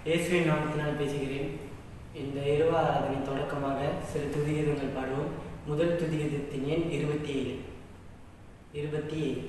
இயேசுவின் நாமத்தினால் பேசுகிறேன் இந்த இரவு ஆராதனை தொடக்கமாக சில துதிகீதங்கள் பாடுவோம் முதல் துதிகீதத்தின் எண் இருபத்தி ஏழு இருபத்தி ஏழு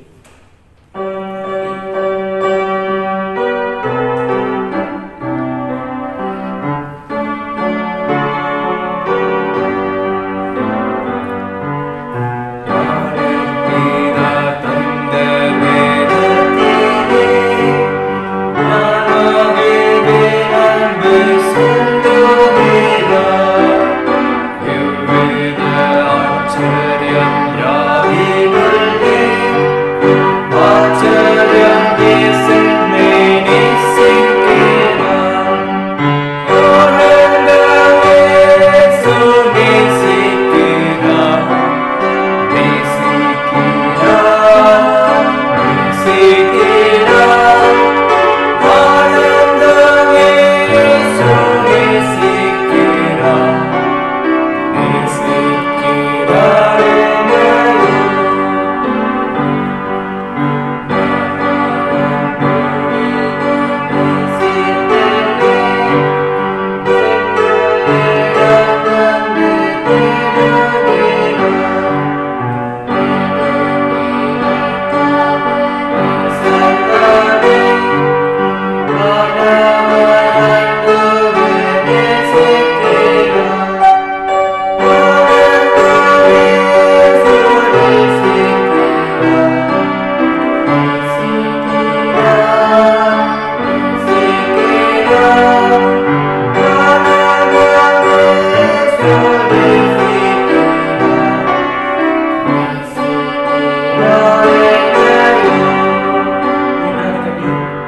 மூன்றாவது கட்டி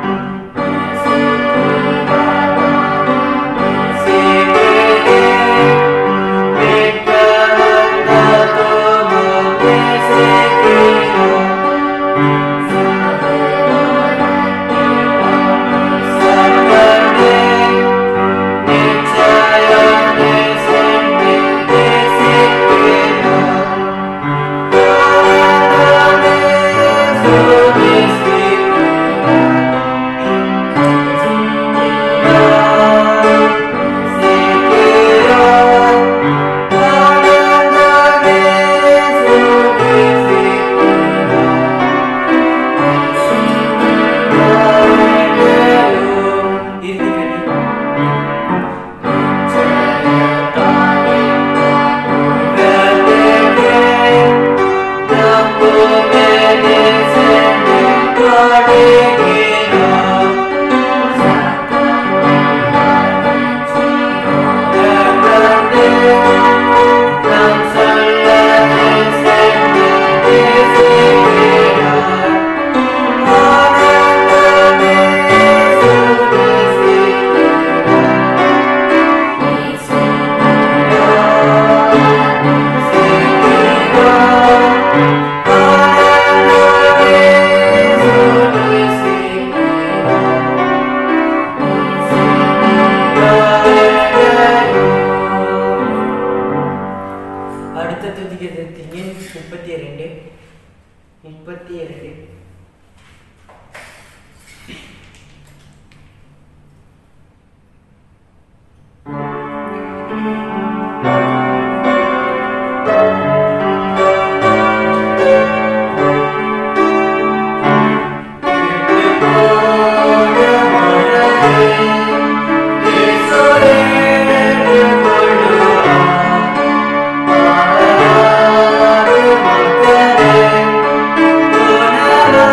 இறுதி கட்டி அடுத்த துதிகீதத்தின் எண் முப்பத்தி இரண்டு முப்பத்தி இரண்டு Thank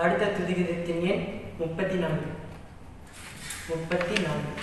அடுத்த துதிகிதத்தின் எண் முப்பத்தி நான்கு முப்பத்தி நான்கு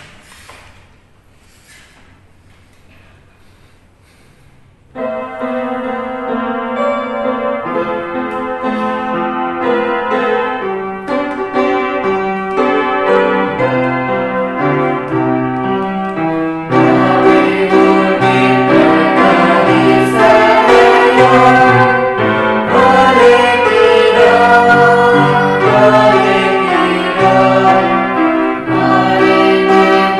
Hallelujah.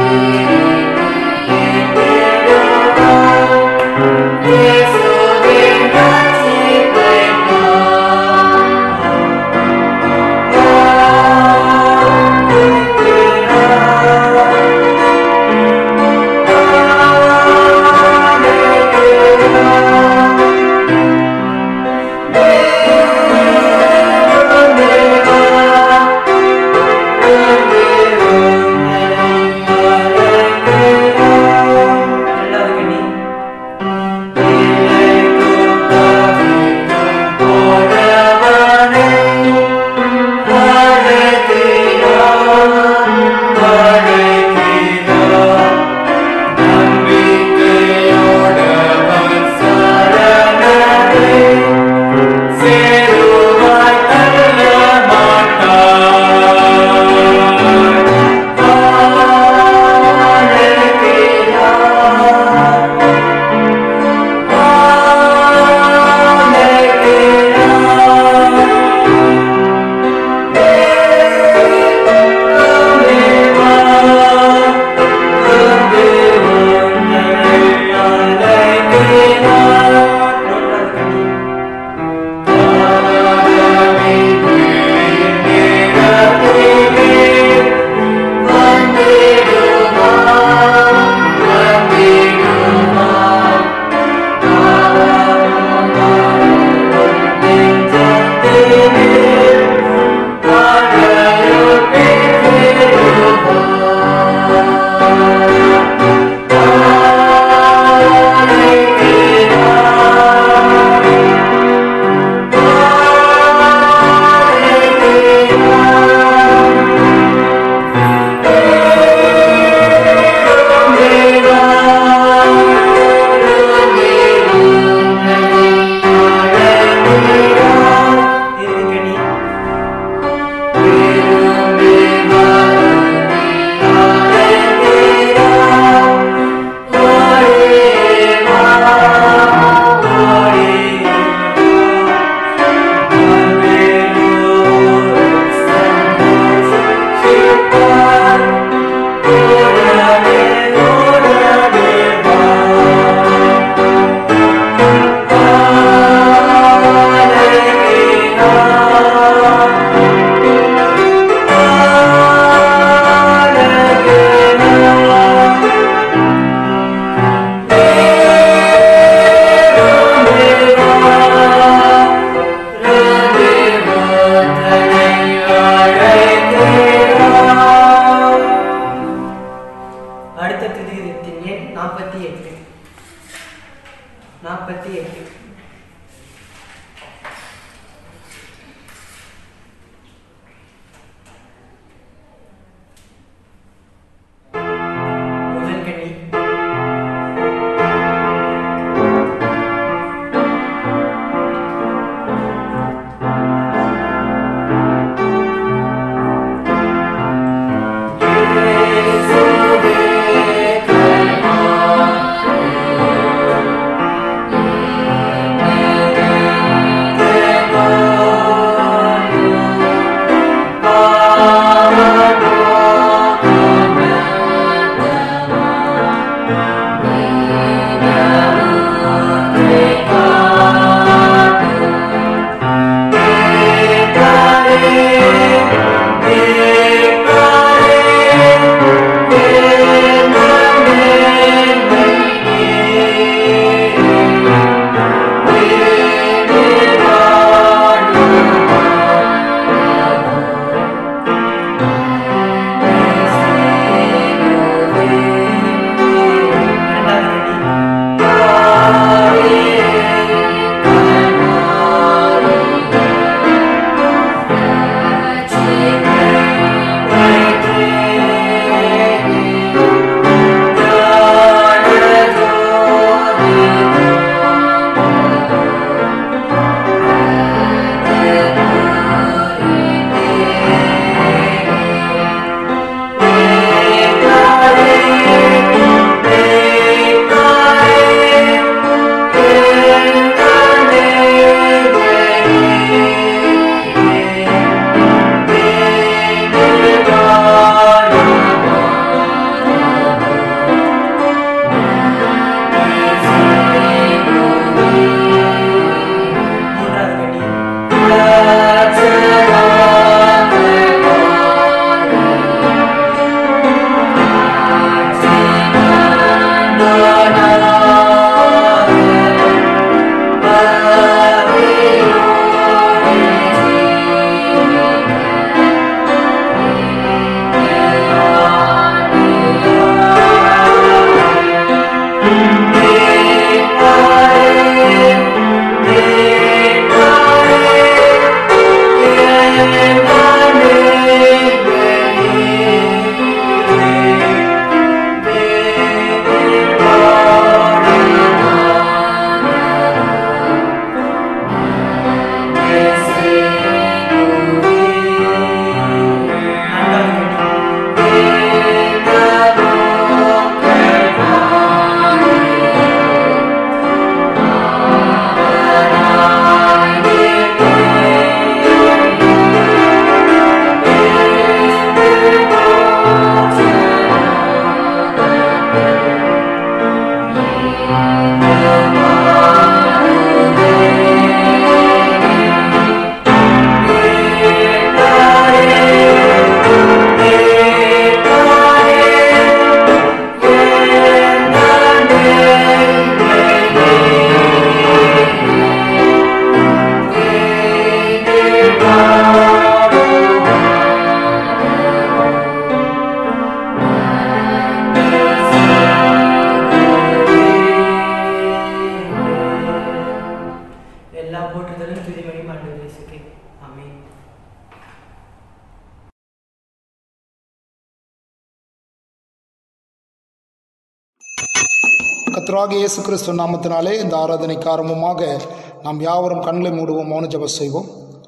கர்த்தராகிய இயேசு கிறிஸ்து நாமத்தினாலே இந்த ஆராதனைக்கு ஆரம்பமாக நாம் யாவரும் கண்களை மூடுவோம் மௌன ஜெபம் செய்வோம்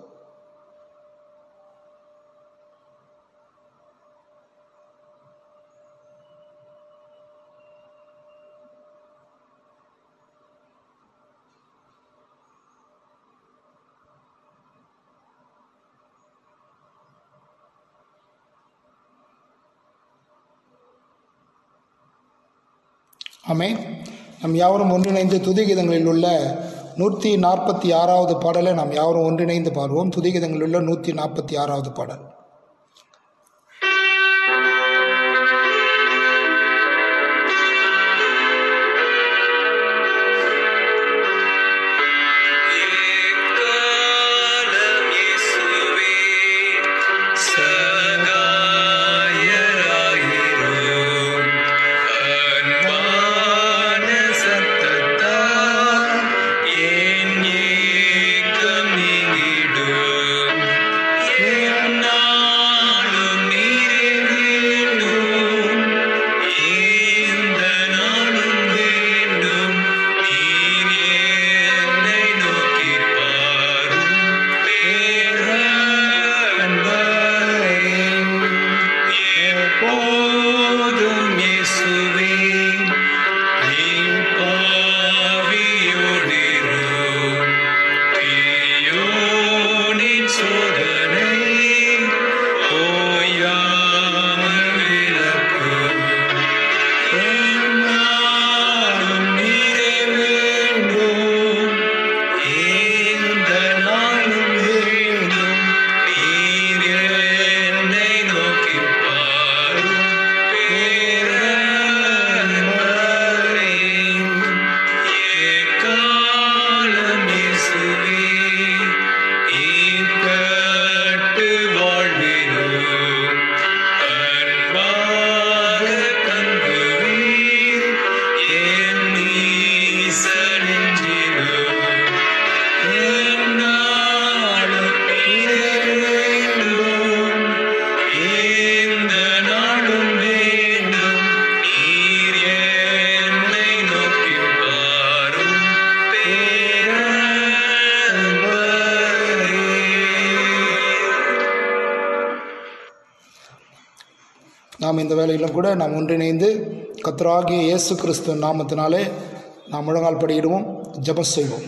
ஆமே நம் யாவரும் ஒன்றிணைந்து துதிகீதங்களில் உள்ள நூற்றி நாற்பத்தி ஆறாவது பாடலை நாம் யாவரும் ஒன்றிணைந்து பாடுவோம் துதிகீதங்களில் உள்ள நூற்றி நாற்பத்தி ஆறாவது பாடல் ஏக்காலம் இயேசுவே சகாயராயிரும் அன்பான சத்தத்தால் என் ஏக்கம் நீங்கிடும் எந்நாளும் நீரே வேண்டும் இந்த நாளும் வேண்டும் நீர் என்னை நோக்கிப் பாரும் பேரன்பரே. எப்போதும் இயேசுவே நீர் பாவியோடிரும் தீயோனின் சோதனை ஓயாமல் விலக்கும் எந்நாளும் நீரே வேண்டும் இந்த நாளும் வேண்டும் நீர் என்னை நோக்கிப் பாரும் பேரன்பரே. எக்காலம் இயேசுவே இக்கட்டு வாழ்விலும் அன்பாக தங்குவீர் என் ஈசனெஞ்சிலும் எந்நாளும் நீரே வேண்டும் இந்த நாளும் வேண்டும் நீர் என்னை நோக்கிப் பாரும் பேரன்பரே. நாம் இந்த வேலையிலும் கூட நாம் ஒன்றிணைந்து கர்த்தராகிய இயேசு கிறிஸ்து நாமத்தினாலே நாம் முழங்கால் படியிடுவோம் ஜெபம் செய்வோம்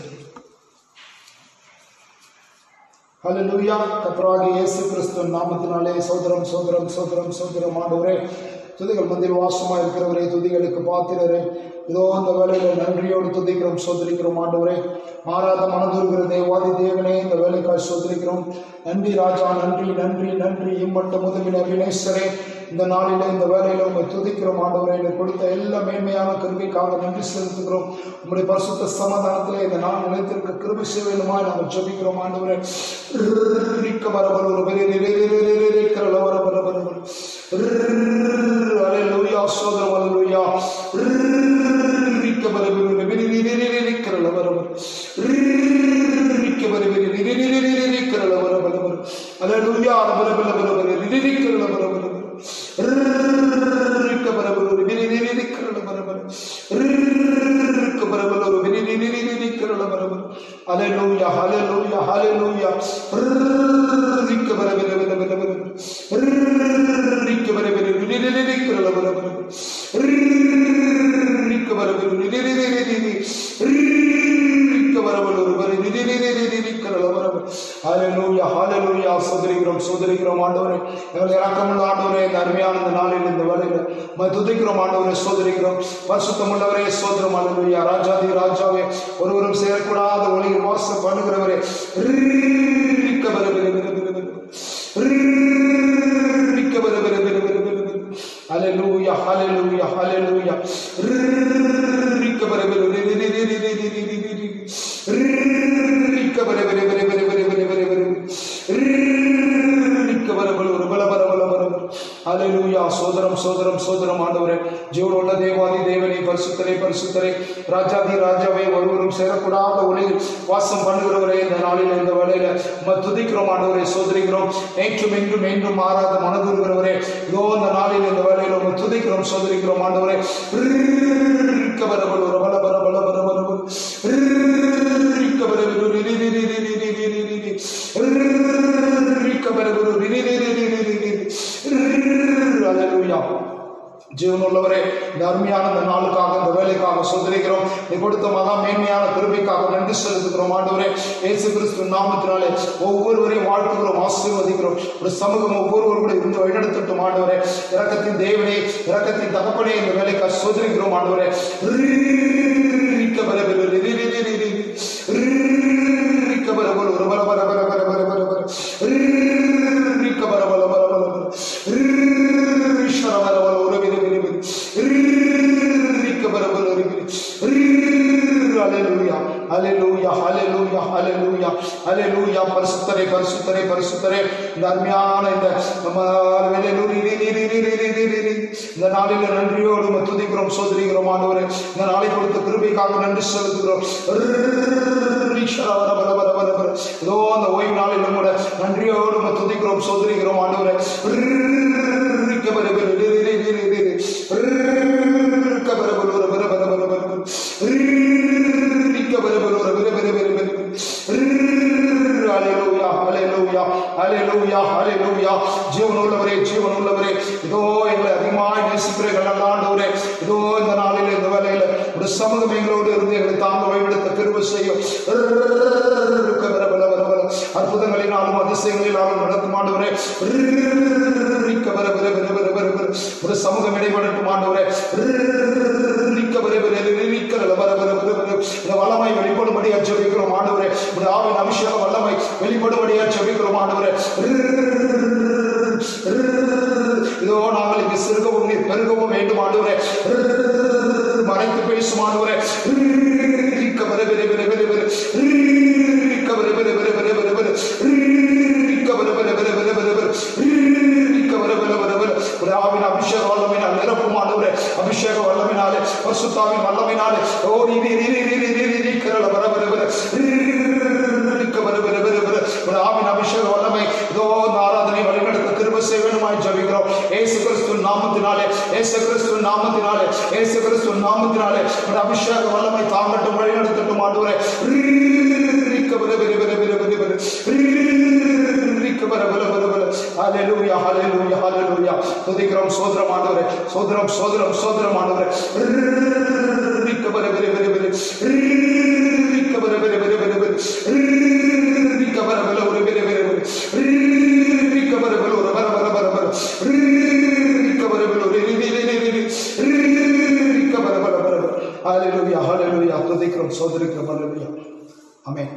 ஹalleluya கர்த்தராகிய இயேசு கிறிஸ்து நாமத்தினாலே சோதரம் சோதரம் சோதரம் சோதரம் ஆண்டவரே துதிகள் மந்தில் வாசமாக இருக்கிறவரே துதிகளுக்கு பாத்திரரே இதோ அந்த வேலையில நன்றியோடு துதிக்கிறோம் சோதரிக்கிறோம் ஆண்டவரே மாறாத மனதுருகிற தேவாதி தேவனே இந்த வேலைக்காய் சோதரிக்கிறோம் நன்றி ராஜா நன்றி நன்றி நன்றி இம்மட்ட முதலில் அபிநேசரே இந்த நாளில இந்த வேலையில உங்களை துதிக்கிறோம் ஆண்டவரே எனக்கு கொடுத்த எல்லா மேன்மையான கருவிக்காக நன்றி செலுத்துகிறோம் உங்களுடைய பரிசுத்த சமாதானத்திலே இந்த நாள் நிலைத்திருக்க கிருபி சேவையிலுமா நாங்கள் ஜெபிக்கிறோம் ஆண்டவரே ரிக்க வர வர ஒரு பெரிய ரிக்கிறல வர வர வர வர அலையலூயா சோதரம் அலையலூயா ரிக்க வர வர ரிக்கிறல வர வர ரிக்க வர வர ரிக்கிறல வர வர வர அலையலூயா வர வர வர வர ரிக்கிறல வர வர வர ரிக்க வர வர ரிக்கிறல வர வர ரிக்க வர வர ஒரு ரிக்கிறல வர வர அலையலூயா ஹalleluya ஹalleluya ரிக்க வர வர வர வர வர ரிக்க வர வர ரிக்கிறல வர வர ரிக்க வர வர ரிக்க வர வர ஒரு வர ரிக்கிறல வர வர ஹalleluya ஹalleluya சோதரிக்கிறோம் சோதரிக்கிறோம் ஆண்டவரே எங்கள் இறக்கமுள்ள ஆண்டவரே இந்த அருமையான இந்த நாளில் இந்த வேளையில் உம்மை துதிக்கிறோம் ஆண்டவரே சோதரிக்கிறோம் பரிசுத்தமுள்ளவரே சோதரம் ஹalleluya ராஜாதி ராஜாவே ஒருவரும் சேரக்கூடாத ஒளியில் வாசம் பண்ணுகிறவரே ரிக்க வர வர வர வர வர ரிக்க வர வர வர வர வர வர ஹalleluya ஹalleluya ஹalleluya ரிக்க வர வர வர வர வர வர ரிக்க வர வர வர வர வர வர வர வர ரிக்க வர வர ஒரு பல பல பல பல ஹalleluya சோதரம் சோதரம் சோதரம் ஆண்டவரே ஜீவனுள்ள தேவாதி தேவனே பரிசுத்தரே பரிசுத்தரே ராஜாதி ராஜாவே ஒருவரும் சேரக்கூடாத ஒளியில் வாசம் பண்ணுகிறவரே இந்த நாளில் இந்த வேளையில உம்மை துதிக்கிறோம் ஆண்டவரே சோதரிக்கிறோம் என்றும் என்றும் என்றும் மாறாத மனதுருகிறவரே இதோ இந்த நாளில் இந்த வேளையில உம்மை துதிக்கிறோம் சோதரிக்கிறோம் ஆண்டவரே ரிக்க பரபல ஒரு பல பல பல பல பல பல ரிக்க பரபல ரி ரி ரி ரி ரி ரி ரி ரி ரி ரி ரிக்க பரபல ரி ரி ரி ரி ரி ரி ரி ரி ஹalleluya ஜீவனுள்ளவரே இந்த அருமையான இந்த நாளுக்காக இந்த வேலைக்காக சொந்தரிக்கிறோம் நீ கொடுத்த மகா மேன்மையான கிருபைக்காக நன்றி செலுத்துகிறோம் ஆண்டவரே இயேசு கிறிஸ்து நாமத்தினாலே ஒவ்வொருவரையும் வாழ்த்துகிறோம் ஆசீர்வதிக்கிறோம் ஒரு சமூகம் ஒவ்வொருவரும் கூட இருந்து வழிநடத்தட்டும் ஆண்டவரே இரக்கத்தின் தேவனே இரக்கத்தின் தகப்பனே இந்த வேலைக்காக சொந்தரிக்கிறோம் ஆண்டவரே ரிக்க பரபர ரி ரி ரி ரி ரி ரி. ரிக்க பரபர ஒரு பர பர பர பர பர பர பர. ரிக்க பர பர பர பர பர. ஈஸ்வர பர பர ஒரு விரு விரு விரு. ரிக்க பர பர ஒரு விரு. ஹalleluya ஹalleluya ஹalleluya ஹalleluya ஹalleluya பரிசுத்தரே பரிசுத்தரே பரிசுத்தரே இந்த அருமையான இந்த நம்ம ஹalleluya ரி ரி ரி ரி ரி ரி ரி ரி ரி. இந்த நாளில் நன்றியோடு உம்மை துதிக்கிறோம் சோதரிக்கிறோம் ஆண்டவரே இந்த நாளை கொடுத்த கிருபைக்காக நன்றி செலுத்துகிறோம் ஈஸ்வர வர வர வர வர வர இதோ அந்த ஓய்வு நாளிலும் கூட நன்றியோடு உம்மை துதிக்கிறோம் சோதரிக்கிறோம் ஆண்டவரே ரிக்க பர பர ரி ரி ரி ரி ரி ரி. ரிக்க பர பர பர பர பர பர பர பர. ரிக்க பர பர பர பர பர பர பர பர. ஹalleluya ஹalleluya ஹalleluya ஹalleluya ஜீவனுள்ளவரே ஜீவனுள்ளவரே இதோ எங்களை அதிகமாய் நேசிக்கிறீர்கள் நல்ல ஆண்டவரே இதோ இந்த நாளில் இந்த வேலையில ஒரு சமூகம் எங்களோடு இருந்து எங்களை தாங்க வழிபடுத்த கிருபை செய்யும் இருக்க வர வர வர வர அற்புதங்களினாலும் அதிசயங்களினாலும் நடத்தும் ஆண்டவரே இருக்க வர வர வர வர வர வர ஒரு சமூகம் இடைபடட்டும் ஆண்டவரே இருக்க வர வர இருக்க வர வர வர வர வர இந்த வல்லமை வெளிப்படும்படியா ஜெபிக்கிறோம் ஆண்டவரே இந்த ஆவின் அபிஷேக வல்லமை வெளிப்படும்படியா ஜெபிக்கிறோம் ஆண்டவரே இதோ நாங்கள் இங்கு சிறுகவும் நீர் பெருகவும் வேண்டும் ஆண்டவரே மறைத்து பேசும் ஆண்டவரே ரிக்க வர வர வர வர வர ரிக்க வர வர வர வர வர வர ரிக்க வர வர வர வர வர வர ரிக்க வர வர வர வர ஒரு ஆவின் அபிஷேக வல்லமையினால் நிரப்பும் ஆண்டவரே அபிஷேக வல்லமையினாலே பரிசுத்தாவின் வல்லமையினாலே ஓ நீ நீ நீ நீ நீ நீ நீ கரல வர வர வர ரிக்க வர வர வர வர ஒரு ஆவின் அபிஷேக வல்லமை இதோ இந்த ஆராதனை வழிநடத்த கிருபை செய்ய வேண்டுமாய் ஜெபிக்கிறோம் ஏசு கிறிஸ்து நாமத்தினாலே ஏசு கிறிஸ்து நாமத்தினாலே ஏசு கிறிஸ்து நாமத்தினாலே ஒரு அபிஷேக வல்லமை தாங்கட்டும் வழிநடத்தட்டும் ஆண்டவரே ரிக்க வர வர வர வர வர வர ரிக்க வர வர வர வர ஹalleluya ஹalleluya ஹalleluya துதிக்கிறோம் சோதரம் ஆண்டவரே சோதரம் சோதரம் சோதரம் ஆண்டவரே ரிக்க வர வர வர வர ரிக்க வர வர வர வர வர ரிக்க வர வர ஒரு வர வர வர ரிக்க வர வர ஒரு வர வர வர வர ரிக்க வர வர ஒரு ரி ரி ரி ரி ரி ரிக்க வர வர வர வர ஹalleluya ஹalleluya துதிக்கிறோம் சோதரிக்கிறோம் ஹalleluya ஆமென்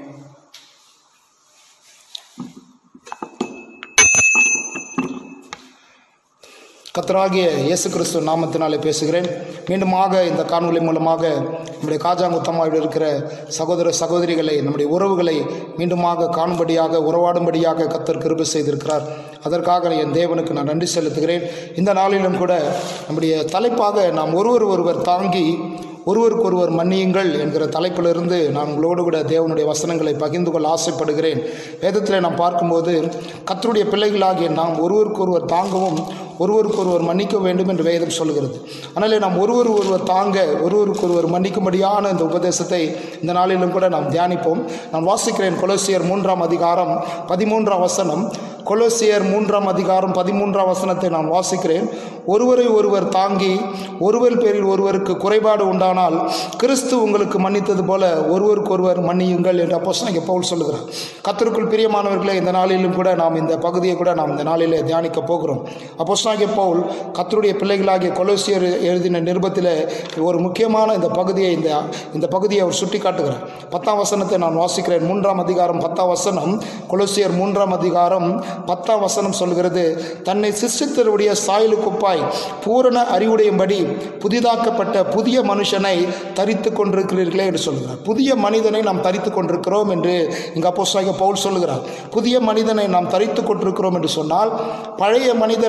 கத்தராகிய இயேசு கிறிஸ்து நாமத்தினாலே பேசுகிறேன் மீண்டுமாக இந்த காணொளி மூலமாக நம்முடைய காஜாங்குத்தமாவில் இருக்கிற சகோதர சகோதரிகளை நம்முடைய உறவுகளை மீண்டுமாக காணும்படியாக உறவாடும்படியாக கத்தர் கிருபை செய்திருக்கிறார் அதற்காக என் தேவனுக்கு நான் நன்றி செலுத்துகிறேன் இந்த நாளிலும் கூட நம்முடைய தலைப்பாக நாம் ஒருவர் ஒருவர் தாங்கி ஒருவருக்கொருவர் மன்னியுங்கள் என்கிற தலைப்பிலிருந்து நான் உங்களோடு கூட தேவனுடைய வசனங்களை பகிர்ந்து கொள்ள ஆசைப்படுகிறேன் வேதத்தில் நாம் பார்க்கும்போது கத்தருடைய பிள்ளைகளாகிய நாம் ஒருவருக்கொருவர் தாங்கவும் ஒருவருக்கொருவர் மன்னிக்க வேண்டும் என்று வேதம் சொல்கிறது அதனாலே நாம் ஒருவர் ஒருவர் தாங்க ஒருவருக்கொருவர் மன்னிக்கும்படியான இந்த உபதேசத்தை இந்த நாளிலும் கூட நாம் தியானிப்போம் நான் வாசிக்கிறேன் கொலோசியர் மூன்றாம் அதிகாரம் பதிமூன்றாம் வசனம் கொலோசியர் மூன்றாம் அதிகாரம் பதிமூன்றாம் வசனத்தை நான் வாசிக்கிறேன் ஒருவரை ஒருவர் தாங்கி ஒருவர் பேரில் ஒருவருக்கு குறைபாடு உண்டானால் கிறிஸ்து உங்களுக்கு மன்னித்தது போல ஒருவருக்கொருவர் மன்னியுங்கள் என்று அப்போ இங்கே பவுல் சொல்லுகிறார் கத்தருக்குள் பிரியமானவர்களே இந்த நாளிலும் கூட நாம் இந்த பகுதியை கூட நாம் இந்த நாளிலே தியானிக்க போகிறோம் அப்போ பவுல் கத்தருடைய பிள்ளைகளாகிய கொலோசியர் எழுதின நிருபத்தில் ஒரு முக்கியமான இந்த பகுதியை இந்த இந்த பகுதியை அவர் சுட்டி காட்டுகிறார் பத்தாம் வசனத்தை நான் வாசிக்கிறேன் மூன்றாம் அதிகாரம் பத்தாம் வசனம் கொலோசியர் மூன்றாம் அதிகாரம் பத்தாம் வசனம் சொல்கிறது தன்னை சிருஷ்டித்தருடைய சாயலுக்குப்பாய் பூரண அறிவுடையும்படி புதிதாக்கப்பட்ட புதிய மனுஷனை தரித்து கொண்டிருக்கிறீர்களே என்று சொல்கிறார் புதிய மனிதனை நாம் தரித்து கொண்டிருக்கிறோம் என்று இங்கே அப்போ பவுல் சொல்லுகிறார் புதிய மனிதனை நாம் தரித்து கொண்டிருக்கிறோம் என்று சொன்னால் பழைய மனிதனை நாம் கலை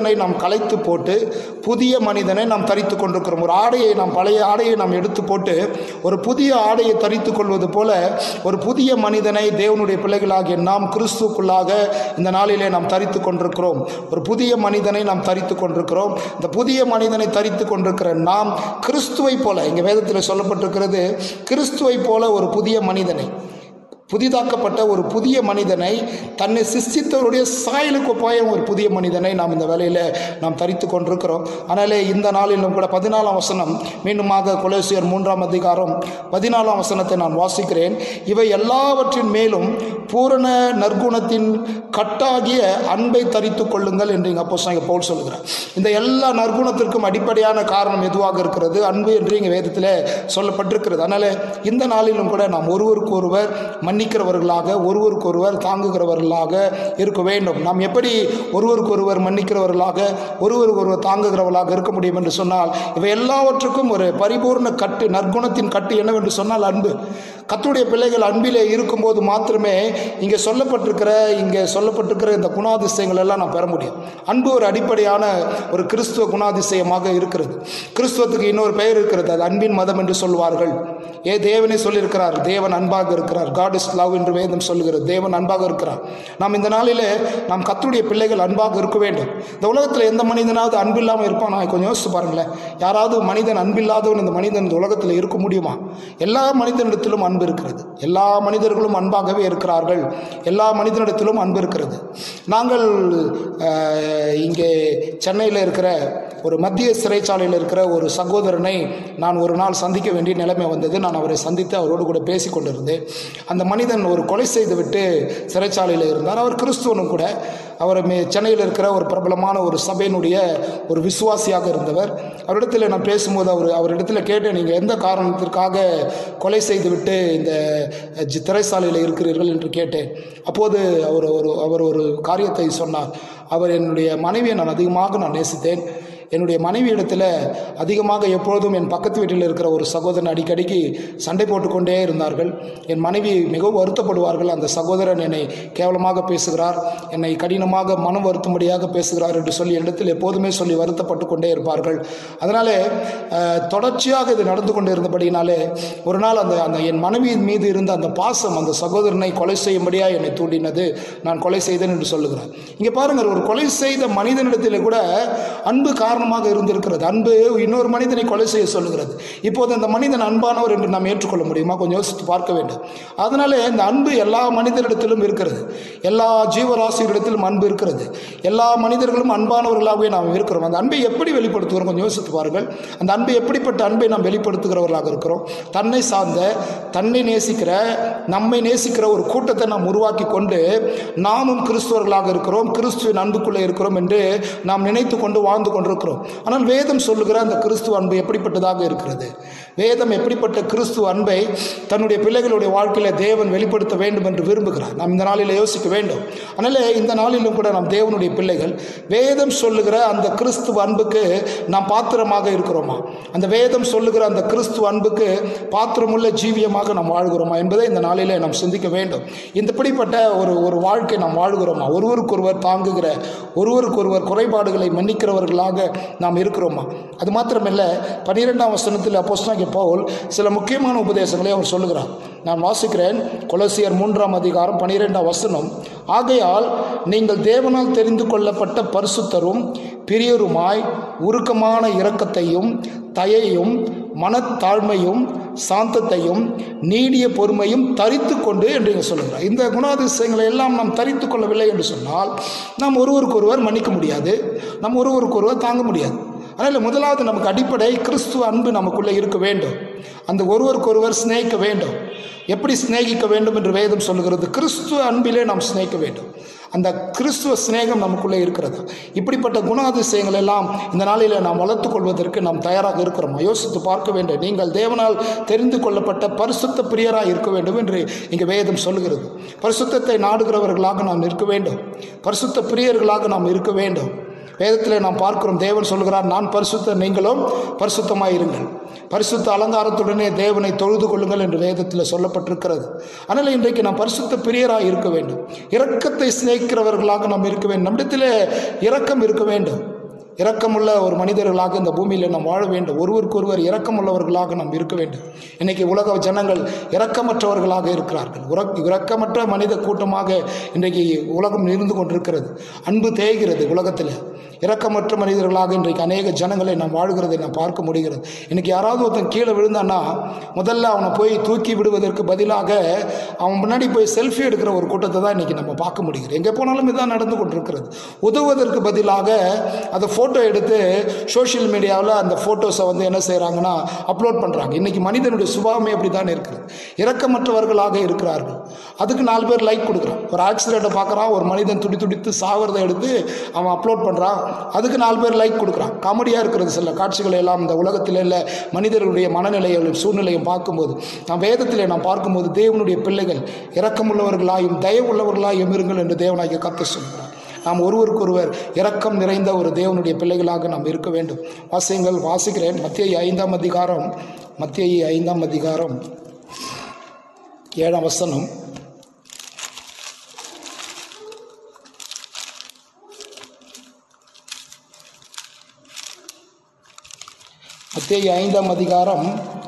கலைத்து போட்டு புதிய மனிதனை நாம் தரித்து கொண்டிருக்கிறோம் ஒரு ஆடையை நாம் பழைய ஆடையை நாம் எடுத்து போட்டு ஒரு புதிய ஆடையை தரித்து கொள்வது போல ஒரு புதிய மனிதனை தேவனுடைய பிள்ளைகளாகிய நாம் கிறிஸ்துக்குள்ளாக இந்த நாளிலே நாம் தரித்து கொண்டிருக்கிறோம் ஒரு புதிய மனிதனை நாம் தரித்து கொண்டிருக்கிறோம் இந்த புதிய மனிதனை தரித்து கொண்டிருக்கிற நாம் கிறிஸ்துவை போல இங்கே வேதத்தில் சொல்லப்பட்டிருக்கிறது கிறிஸ்துவை போல ஒரு புதிய மனிதனை புதிதாக்கப்பட்ட ஒரு புதிய மனிதனை தன்னை சிஸ்டித்தவருடைய சாயலுக்கு ஒப்பாய ஒரு புதிய மனிதனை நாம் இந்த வேலையில் நாம் தரித்து கொண்டிருக்கிறோம் ஆனாலே இந்த நாளிலும் கூட பதினாலாம் வசனம் மீண்டுமாக கொலேசியர் மூன்றாம் அதிகாரம் பதினாலாம் வசனத்தை நான் வாசிக்கிறேன் இவை எல்லாவற்றின் மேலும் பூரண நற்குணத்தின் கட்டாகிய அன்பை தரித்து கொள்ளுங்கள் என்று இங்கே அப்போ பவுல் சொல்லுகிறார் இந்த எல்லா நற்குணத்திற்கும் அடிப்படையான காரணம் எதுவாக இருக்கிறது அன்பு என்று இங்கே வேதத்தில் சொல்லப்பட்டிருக்கிறது அதனால் இந்த நாளிலும் கூட நாம் ஒருவருக்கு ஒருவர் மன்னிக்கிறவர்களாக ஒருவருக்கு ஒருவர் தாங்குகிறவர்களாக இருக்க வேண்டும் நாம் எப்படி ஒருவருக்கு ஒருவர் மன்னிக்கிறவர்களாக ஒருவருக்கு ஒருவர் தாங்குகிறவர்களாக இருக்க முடியும் என்று சொன்னால் இவை எல்லாவற்றுக்கும் ஒரு பரிபூர்ண கட்டு நற்குணத்தின் கட்டு என்னவென்று சொன்னால் அன்பு கத்துடைய பிள்ளைகள் அன்பிலே இருக்கும்போது மாத்திரமே இங்கே சொல்லப்பட்டிருக்கிற இங்கே சொல்லப்பட்டிருக்கிற இந்த குணாதிசயங்கள் எல்லாம் நாம் பெற முடியும் அன்பு ஒரு அடிப்படையான ஒரு கிறிஸ்துவ குணாதிசயமாக இருக்கிறது கிறிஸ்துவத்துக்கு இன்னொரு பெயர் இருக்கிறது அது அன்பின் மதம் என்று சொல்வார்கள் ஏ தேவனே சொல்லியிருக்கிறார் தேவன் அன்பாக இருக்கிறார் காட் இஸ் லவ் என்று வேதம் சொல்லுகிறது தேவன் அன்பாக இருக்கிறார் நாம் இந்த நாளிலே நாம் கத்துடைய பிள்ளைகள் அன்பாக இருக்க வேண்டும் இந்த உலகத்தில் எந்த மனிதனாவது அன்பில்லாமல் இருப்பான் நான் கொஞ்சம் யோசிச்சு பாருங்களேன் யாராவது மனிதன் அன்பில்லாதவன் இந்த மனிதன் இந்த உலகத்தில் இருக்க முடியுமா எல்லா மனிதனிடத்திலும் அன்பு இருக்கிறது எல்லா மனிதர்களும் அன்பாகவே இருக்கிறார்கள் எல்லா மனிதனிடத்திலும் அன்பு இருக்கிறது நாங்கள் அஹ், இங்கே சென்னையில் இருக்கிற ஒரு மத்திய சிறைச்சாலையில் இருக்கிற ஒரு சகோதரனை நான் ஒரு நாள் சந்திக்க வேண்டிய நிலைமை வந்தது நான் அவரை சந்தித்து அவரோடு கூட பேசி கொண்டிருந்தேன் அந்த மனிதன் ஒரு கொலை செய்துவிட்டு சிறைச்சாலையில் இருந்தார் அவர் கிறிஸ்துவனும் கூட அவர் மே சென்னையில் இருக்கிற ஒரு பிரபலமான ஒரு சபையினுடைய ஒரு விசுவாசியாக இருந்தவர் அவரிடத்தில் நான் பேசும்போது அவர் அவரிடத்தில் கேட்டேன் நீங்கள் எந்த காரணத்திற்காக கொலை செய்துவிட்டு இந்த ஜி- சிறைச்சாலையில் இருக்கிறீர்கள் என்று கேட்டேன் அப்போது அவர் ஒரு அவர் ஒரு காரியத்தை சொன்னார் அவர் என்னுடைய மனைவியை நான் அதிகமாக நான் நேசித்தேன் என்னுடைய மனைவி இடத்துல அதிகமாக எப்பொழுதும் என் பக்கத்து வீட்டில் இருக்கிற ஒரு சகோதரன் அடிக்கடிக்கு சண்டை போட்டுக்கொண்டே இருந்தார்கள் என் மனைவி மிகவும் வருத்தப்படுவார்கள் அந்த சகோதரன் என்னை கேவலமாக பேசுகிறார் என்னை கடினமாக மனம் வருத்தும்படியாக பேசுகிறார் என்று சொல்லி இடத்தில் எப்போதுமே சொல்லி வருத்தப்பட்டு கொண்டே இருப்பார்கள் அதனாலே அஹ், தொடர்ச்சியாக இது நடந்து கொண்டு இருந்தபடினாலே ஒரு நாள் அந்த அந்த என் மனைவி மீது இருந்த அந்த பாசம் அந்த சகோதரனை கொலை செய்யும்படியாக என்னை தூண்டினது நான் கொலை செய்தேன் என்று சொல்லுகிறார் இங்கே பாருங்கள் ஒரு கொலை செய்த மனிதனிடத்தில் கூட அன்பு காரணமாக இருந்திருக்கிறது அன்பு இன்னொரு மனிதனை கொலை செய்ய சொல்லுகிறது இப்போது அந்த மனிதன் அன்பானவர் என்று நாம் ஏற்றுக்கொள்ள முடியுமா கொஞ்சம் யோசித்து பார்க்க வேண்டும் அதனாலே இந்த அன்பு எல்லா மனிதரிடத்திலும் இருக்கிறது எல்லா ஜீவராசிகளிடத்திலும் அன்பு இருக்கிறது எல்லா மனிதர்களும் அன்பானவர்களாகவே நாம் இருக்கிறோம் அந்த அன்பை எப்படி வெளிப்படுத்துகிறோம் கொஞ்சம் யோசித்து பாருங்கள் அந்த அன்பை எப்படிப்பட்ட அன்பை நாம் வெளிப்படுத்துகிறவர்களாக இருக்கிறோம் தன்னை சார்ந்த தன்னை நேசிக்கிற நம்மை நேசிக்கிற ஒரு கூட்டத்தை நாம் உருவாக்கி கொண்டு நாமும் கிறிஸ்துவர்களாக இருக்கிறோம் கிறிஸ்துவின் அன்புக்குள்ளே இருக்கிறோம் என்று நாம் நினைத்து கொண்டு வாழ்ந்து கொண்டிருக்கிறோம் ஆனால் வேதம் சொல்லுகிற அந்த கிறிஸ்துவ அன்பு எப்படிப்பட்டதாக இருக்கிறது வேதம் எப்படிப்பட்ட கிறிஸ்துவ அன்பை தன்னுடைய பிள்ளைகளுடைய வாழ்க்கையில் தேவன் வெளிப்படுத்த வேண்டும் என்று விரும்புகிறார் நாம் இந்த நாளில் யோசிக்க வேண்டும் அதனால் இந்த நாளிலும் கூட நாம் தேவனுடைய பிள்ளைகள் வேதம் சொல்லுகிற அந்த கிறிஸ்துவ அன்புக்கு நாம் பாத்திரமாக இருக்கிறோமா அந்த வேதம் சொல்லுகிற அந்த கிறிஸ்துவ அன்புக்கு பாத்திரமுள்ள ஜீவியமாக நாம் வாழ்கிறோமா என்பதை இந்த நாளிலே நாம் சிந்திக்க வேண்டும் இந்தப்படிப்பட்ட ஒரு ஒரு வாழ்க்கை நாம் வாழ்கிறோமா ஒருவருக்கொருவர் தாங்குகிற ஒருவருக்கொருவர் குறைபாடுகளை மன்னிக்கிறவர்களாக நாம் இருக்கிறோமா அது மாத்திரமல்ல பன்னிரெண்டாம் வசனத்தில் அப்போஸ்தலனாகிய பவுல் சில முக்கியமான உபதேசங்களை அவர் சொல்லுகிறார் நான் வாசிக்கிறேன் கொலசியர் மூன்றாம் அதிகாரம் பன்னிரெண்டாம் வசனம் ஆகையால் நீங்கள் தேவனால் தெரிந்து கொள்ளப்பட்ட பரிசுத்தரும் பிரியருமாய் உருக்கமான இரக்கத்தையும் தயையும் மனத்தாழ்மையும் சாந்தத்தையும் நீடிய பொறுமையும் தரித்து கொண்டு என்று இங்கே சொல்லுகிறார் இந்த குணாதிசயங்களை எல்லாம் நாம் தரித்து கொள்ளவில்லை என்று சொன்னால் நாம் ஒருவருக்கொருவர் மன்னிக்க முடியாது நாம் ஒருவருக்கொருவர் தாங்க முடியாது அதனால் முதலாவது நமக்கு அடிப்படை கிறிஸ்துவ அன்பு நமக்குள்ளே இருக்க வேண்டும் அந்த ஒருவருக்கொருவர் சிநேகிக்க வேண்டும் எப்படி சிநேகிக்க வேண்டும் என்று வேதம் சொல்லுகிறது கிறிஸ்துவ அன்பிலே நாம் சிநேகிக்க வேண்டும் அந்த கிறிஸ்துவ சிநேகம் நமக்குள்ளே இருக்கிறது இப்படிப்பட்ட குணாதிசயங்கள் எல்லாம் இந்த நாளில் நாம் வளர்த்துக் கொள்வதற்கு நாம் தயாராக இருக்கிறோம் யோசித்து பார்க்க வேண்டும் நீங்கள் தேவனால் தெரிந்து கொள்ளப்பட்ட பரிசுத்த பிரியராக இருக்க வேண்டும் என்று இங்கே வேதம் சொல்லுகிறது பரிசுத்தத்தை நாடுகிறவர்களாக நாம் இருக்க வேண்டும் பரிசுத்த பிரியர்களாக நாம் இருக்க வேண்டும் வேதத்தில் நாம் பார்க்கிறோம் தேவன் சொல்கிறார் நான் பரிசுத்த நீங்களும் பரிசுத்தமாக இருங்கள் பரிசுத்த அலங்காரத்துடனே தேவனை தொழுது கொள்ளுங்கள் என்று வேதத்தில் சொல்லப்பட்டிருக்கிறது அதனால் இன்றைக்கு நாம் பரிசுத்த பிரியராக இருக்க வேண்டும் இரக்கத்தை சிநேகிக்கிறவர்களாக நாம் இருக்க வேண்டும் நம்மிடத்தில் இரக்கம் இருக்க வேண்டும் இரக்கமுள்ள ஒரு மனிதர்களாக இந்த பூமியில் நாம் வாழ வேண்டும் ஒருவருக்கொருவர் இரக்கமுள்ளவர்களாக நாம் இருக்க வேண்டும் இன்னைக்கு உலக ஜனங்கள் இரக்கமற்றவர்களாக இருக்கிறார்கள் உரக் இரக்கமற்ற மனித கூட்டமாக இன்றைக்கு உலகம் இருந்து கொண்டிருக்கிறது அன்பு தேய்கிறது உலகத்தில் இரக்கமற்ற மனிதர்களாக இன்றைக்கு அநேக ஜனங்களை நாம் வாழ்கிறதை நாம் பார்க்க முடிகிறது இன்னைக்கு யாராவது ஒருத்தன் கீழே விழுந்தான்னா முதல்ல அவனை போய் தூக்கி விடுவதற்கு பதிலாக அவன் முன்னாடி போய் செல்ஃபி எடுக்கிற ஒரு கூட்டத்தை தான் இன்றைக்கி நம்ம பார்க்க முடிகிறது எங்கே போனாலும் இதான் நடந்து கொண்டிருக்கிறது உதவுவதற்கு பதிலாக அதை ஃபோட்டோ எடுத்து சோஷியல் மீடியாவில் அந்த ஃபோட்டோஸை வந்து என்ன செய்கிறாங்கன்னா அப்லோட் பண்ணுறாங்க இன்றைக்கி மனிதனுடைய சுபாவமே அப்படி தான் இருக்கிறது இரக்கமற்றவர்களாக இருக்கிறார்கள் அதுக்கு நாலு பேர் லைக் கொடுக்குறான் ஒரு ஆக்சிடெண்ட்டை பார்க்குறான் ஒரு மனிதன் துடி துடித்து சாவறதை எடுத்து அவன் அப்லோட் பண்ணுறான் அதுக்கு நாலு பேர் லைக் கொடுக்குறான் காமெடியாக இருக்கிறது சில காட்சிகளை எல்லாம் இந்த உலகத்தில் இல்லை மனிதர்களுடைய மனநிலையும் சூழ்நிலையும் பார்க்கும்போது நாம் வேதத்திலே நாம் பார்க்கும்போது தேவனுடைய பிள்ளைகள் இரக்கமுள்ளவர்களாயும் தயவுள்ளவர்களாயும் இருங்கள் என்று தேவனாகிய கத்த சொல்கிறார் நாம் ஒருவருக்கொருவர் இரக்கம் நிறைந்த ஒரு தேவனுடைய பிள்ளைகளாக நாம் இருக்க வேண்டும் வாசியங்கள் வாசிக்கிறேன் மத்திய ஐந்தாம் அதிகாரம் மத்திய ஐந்தாம் அதிகாரம் ஏழாம் வசனம் மத்திய ஐந்தாம் அதிகாரம்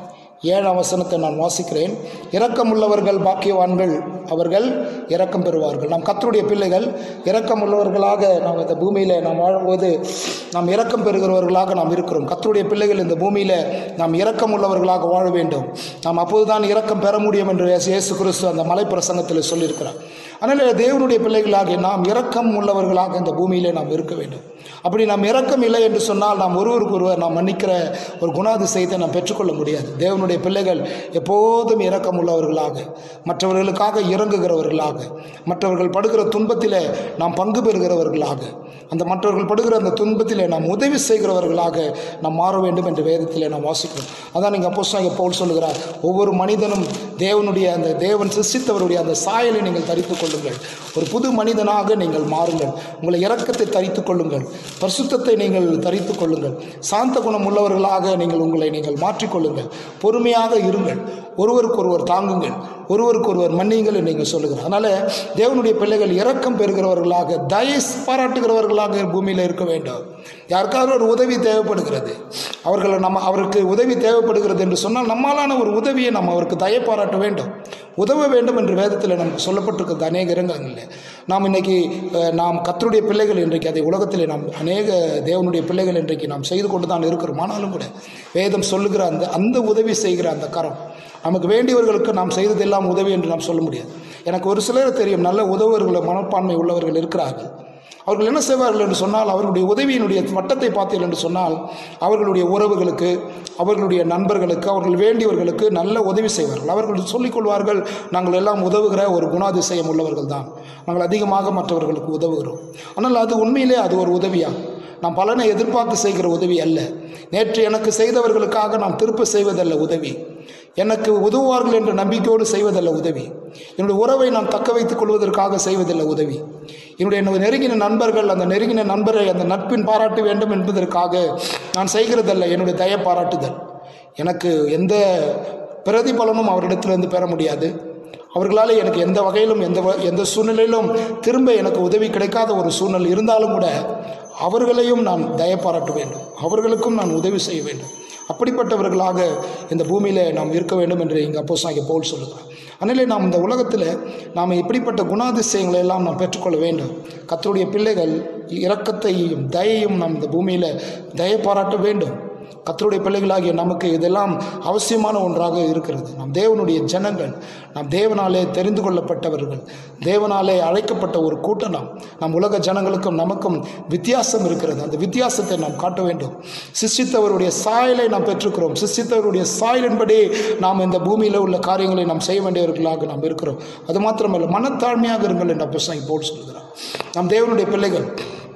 ஏழாம் வசனத்தை நான் வாசிக்கிறேன் இரக்கமுள்ளவர்கள் பாக்கியவான்கள் அவர்கள் இரக்கம் பெறுவார்கள் நாம் கத்தருடைய பிள்ளைகள் இரக்கமுள்ளவர்களாக நாம் இந்த பூமியில் நாம் வாழும்போது நாம் இரக்கம் பெறுகிறவர்களாக நாம் இருக்கிறோம் கத்தருடைய பிள்ளைகள் இந்த பூமியில் நாம் இரக்கமுள்ளவர்களாக வாழ வேண்டும் நாம் அப்போதுதான் இரக்கம் பெற முடியும் என்று இயேசு இயேசு கிறிஸ்து அந்த மலை பிரசங்கத்தில் சொல்லியிருக்கிறார் அதனால் தேவனுடைய பிள்ளைகளாக நாம் இரக்கம் உள்ளவர்களாக இந்த பூமியிலே நாம் இருக்க வேண்டும் அப்படி நாம் இரக்கம் இல்லை என்று சொன்னால் நாம் ஒருவருக்கு ஒருவர் நாம் மன்னிக்கிற ஒரு குணாதிசயத்தை நாம் பெற்றுக்கொள்ள முடியாது தேவனுடைய பிள்ளைகள் எப்போதும் இரக்கம் உள்ளவர்களாக மற்றவர்களுக்காக இறங்குகிறவர்களாக மற்றவர்கள் படுகிற துன்பத்திலே நாம் பங்கு பெறுகிறவர்களாக அந்த மற்றவர்கள் படுகிற அந்த துன்பத்திலே நாம் உதவி செய்கிறவர்களாக நாம் மாற வேண்டும் என்று வேதத்திலே நாம் வாசிக்கிறோம் அதான் நீங்கள் அப்போ பவுல் சொல்லுகிறார் ஒவ்வொரு மனிதனும் தேவனுடைய அந்த தேவன் சிருஷ்டித்தவருடைய அந்த சாயலை நீங்கள் தரித்துக் கொள்ளுங்கள் ஒரு புது மனிதனாக நீங்கள் மாறுங்கள் உங்களை இரக்கத்தை தரித்துக் கொள்ளுங்கள் பரிசுத்தத்தை நீங்கள் தரித்துக் கொள்ளுங்கள் சாந்த குணம் உள்ளவர்களாக நீங்கள் உங்களை நீங்கள் மாற்றிக்கொள்ளுங்கள் பொறுமையாக இருங்கள் ஒருவருக்கொருவர் தாங்குங்கள் ஒருவருக்கொருவர் மன்னியுங்கள் என்று நீங்கள் சொல்லுகிறார் அதனால் தேவனுடைய பிள்ளைகள் இரக்கம் பெறுகிறவர்களாக தயை பாராட்டுகிறவர்களாக பூமியில் இருக்க வேண்டும் யாருக்காவது ஒரு உதவி தேவைப்படுகிறது அவர்களை நம்ம அவருக்கு உதவி தேவைப்படுகிறது என்று சொன்னால் நம்மாலான ஒரு உதவியை நம்ம அவருக்கு தயை பாராட்ட வேண்டும் உதவ வேண்டும் என்று வேதத்தில் நமக்கு சொல்லப்பட்டிருக்கிறது அநேக இடங்களில் நாம் இன்னைக்கு அஹ், நாம் கத்தருடைய பிள்ளைகள் இன்றைக்கு அதை உலகத்தில் நாம் அநேக தேவனுடைய பிள்ளைகள் இன்றைக்கு நாம் செய்து கொண்டு தான் இருக்கிறோம் ஆனாலும் கூட வேதம் சொல்லுகிற அந்த அந்த உதவி செய்கிற அந்த கரம் நமக்கு வேண்டியவர்களுக்கு நாம் செய்ததெல்லாம் உதவி என்று நாம் சொல்ல முடியாது எனக்கு ஒரு சிலர் தெரியும் நல்ல உதவுவர்கள் மனப்பான்மை உள்ளவர்கள் இருக்கிறார்கள் அவர்கள் என்ன செய்வார்கள் என்று சொன்னால் அவர்களுடைய உதவியினுடைய வட்டத்தை பார்த்தீர்கள் என்று சொன்னால் அவர்களுடைய உறவுகளுக்கு அவர்களுடைய நண்பர்களுக்கு அவர்கள் வேண்டியவர்களுக்கு நல்ல உதவி செய்வார்கள் அவர்கள் சொல்லிக் கொள்வார்கள் நாங்கள் எல்லாம் உதவுகிற ஒரு குணாதிசயம் உள்ளவர்கள் தான் நாங்கள் அதிகமாக மற்றவர்களுக்கு உதவுகிறோம் ஆனால் அது உண்மையிலே அது ஒரு உதவியாகும் நாம் பலனை எதிர்பார்த்து செய்கிற உதவி அல்ல நேற்று எனக்கு செய்தவர்களுக்காக நாம் திருப்ப செய்வதல்ல உதவி எனக்கு உதவுவார்கள் என்ற நம்பிக்கையோடு செய்வதல்ல உதவி என்னுடைய உறவை நான் தக்க வைத்துக் கொள்வதற்காக செய்வதல்ல உதவி என்னுடைய நெருங்கின நண்பர்கள் அந்த நெருங்கின நண்பரை அந்த நட்பின் பாராட்ட வேண்டும் என்பதற்காக நான் செய்கிறதல்ல என்னுடைய தய பாராட்டுதல் எனக்கு எந்த பிரதிபலனும் அவரிடத்திலிருந்து பெற முடியாது அவர்களால் எனக்கு எந்த வகையிலும் எந்த வ- எந்த சூழ்நிலையிலும் திரும்ப எனக்கு உதவி கிடைக்காத ஒரு சூழ்நிலை இருந்தாலும் கூட அவர்களையும் நான் தயப்பாராட்ட வேண்டும் அவர்களுக்கும் நான் உதவி செய்ய வேண்டும் அப்படிப்பட்டவர்களாக இந்த பூமியில் நாம் இருக்க வேண்டும் என்று இங்கே அப்போ சாங்கி பவுல் சொல்லுகிறார் அதனாலே நாம் இந்த உலகத்தில் நாம் இப்படிப்பட்ட குணாதிசயங்களை எல்லாம் நாம் பெற்றுக்கொள்ள வேண்டும் கர்த்தருடைய பிள்ளைகள் இரக்கத்தையும் தயையும் நாம் இந்த பூமியில் தய பாராட்ட வேண்டும் கர்த்தருடைய பிள்ளைகளாகிய நமக்கு இதெல்லாம் அவசியமான ஒன்றாக இருக்கிறது நாம் தேவனுடைய ஜனங்கள் நாம் தேவனாலே தெரிந்து கொள்ளப்பட்டவர்கள் தேவனாலே அழைக்கப்பட்ட ஒரு கூட்டம் நாம் நம் உலக ஜனங்களுக்கும் நமக்கும் வித்தியாசம் இருக்கிறது அந்த வித்தியாசத்தை நாம் காட்ட வேண்டும் சிருஷ்டித்தவருடைய சாயலை நாம் பெற்றுக்கிறோம் சிருஷ்டித்தவருடைய சாயலின்படி நாம் இந்த பூமியில் உள்ள காரியங்களை நாம் செய்ய வேண்டியவர்களாக நாம் இருக்கிறோம் அது மாத்திரமல்ல மனத்தாழ்மையாக இருங்கள் என்று அப்போ போல் சொல்கிறார் நாம் தேவனுடைய பிள்ளைகள்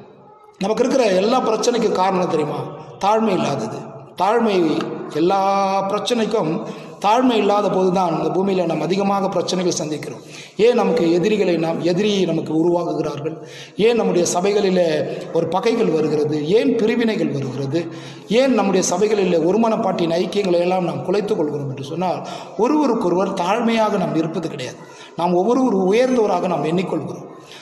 நமக்கு இருக்கிற எல்லா பிரச்சனைக்கும் காரணம் தெரியுமா தாழ்மை இல்லாதது தாழ்மை எல்லா பிரச்சனைக்கும் தாழ்மை இல்லாத போது தான் இந்த பூமியில் நாம் அதிகமாக பிரச்சனைகள் சந்திக்கிறோம் ஏன் நமக்கு எதிரிகளை நாம் எதிரி நமக்கு உருவாகுகிறார்கள் ஏன் நம்முடைய சபைகளில் ஒரு பகைகள் வருகிறது ஏன் பிரிவினைகள் வருகிறது ஏன் நம்முடைய சபைகளில் ஒருமனப்பாட்டின் ஐக்கியங்களை எல்லாம் நாம் குலைத்துக் கொள்கிறோம் என்று சொன்னால் ஒருவருக்கொருவர் தாழ்மையாக நாம் இருப்பது கிடையாது நாம் ஒவ்வொருவர் உயர்ந்தவராக நாம் எண்ணிக்கொள்கிறோம்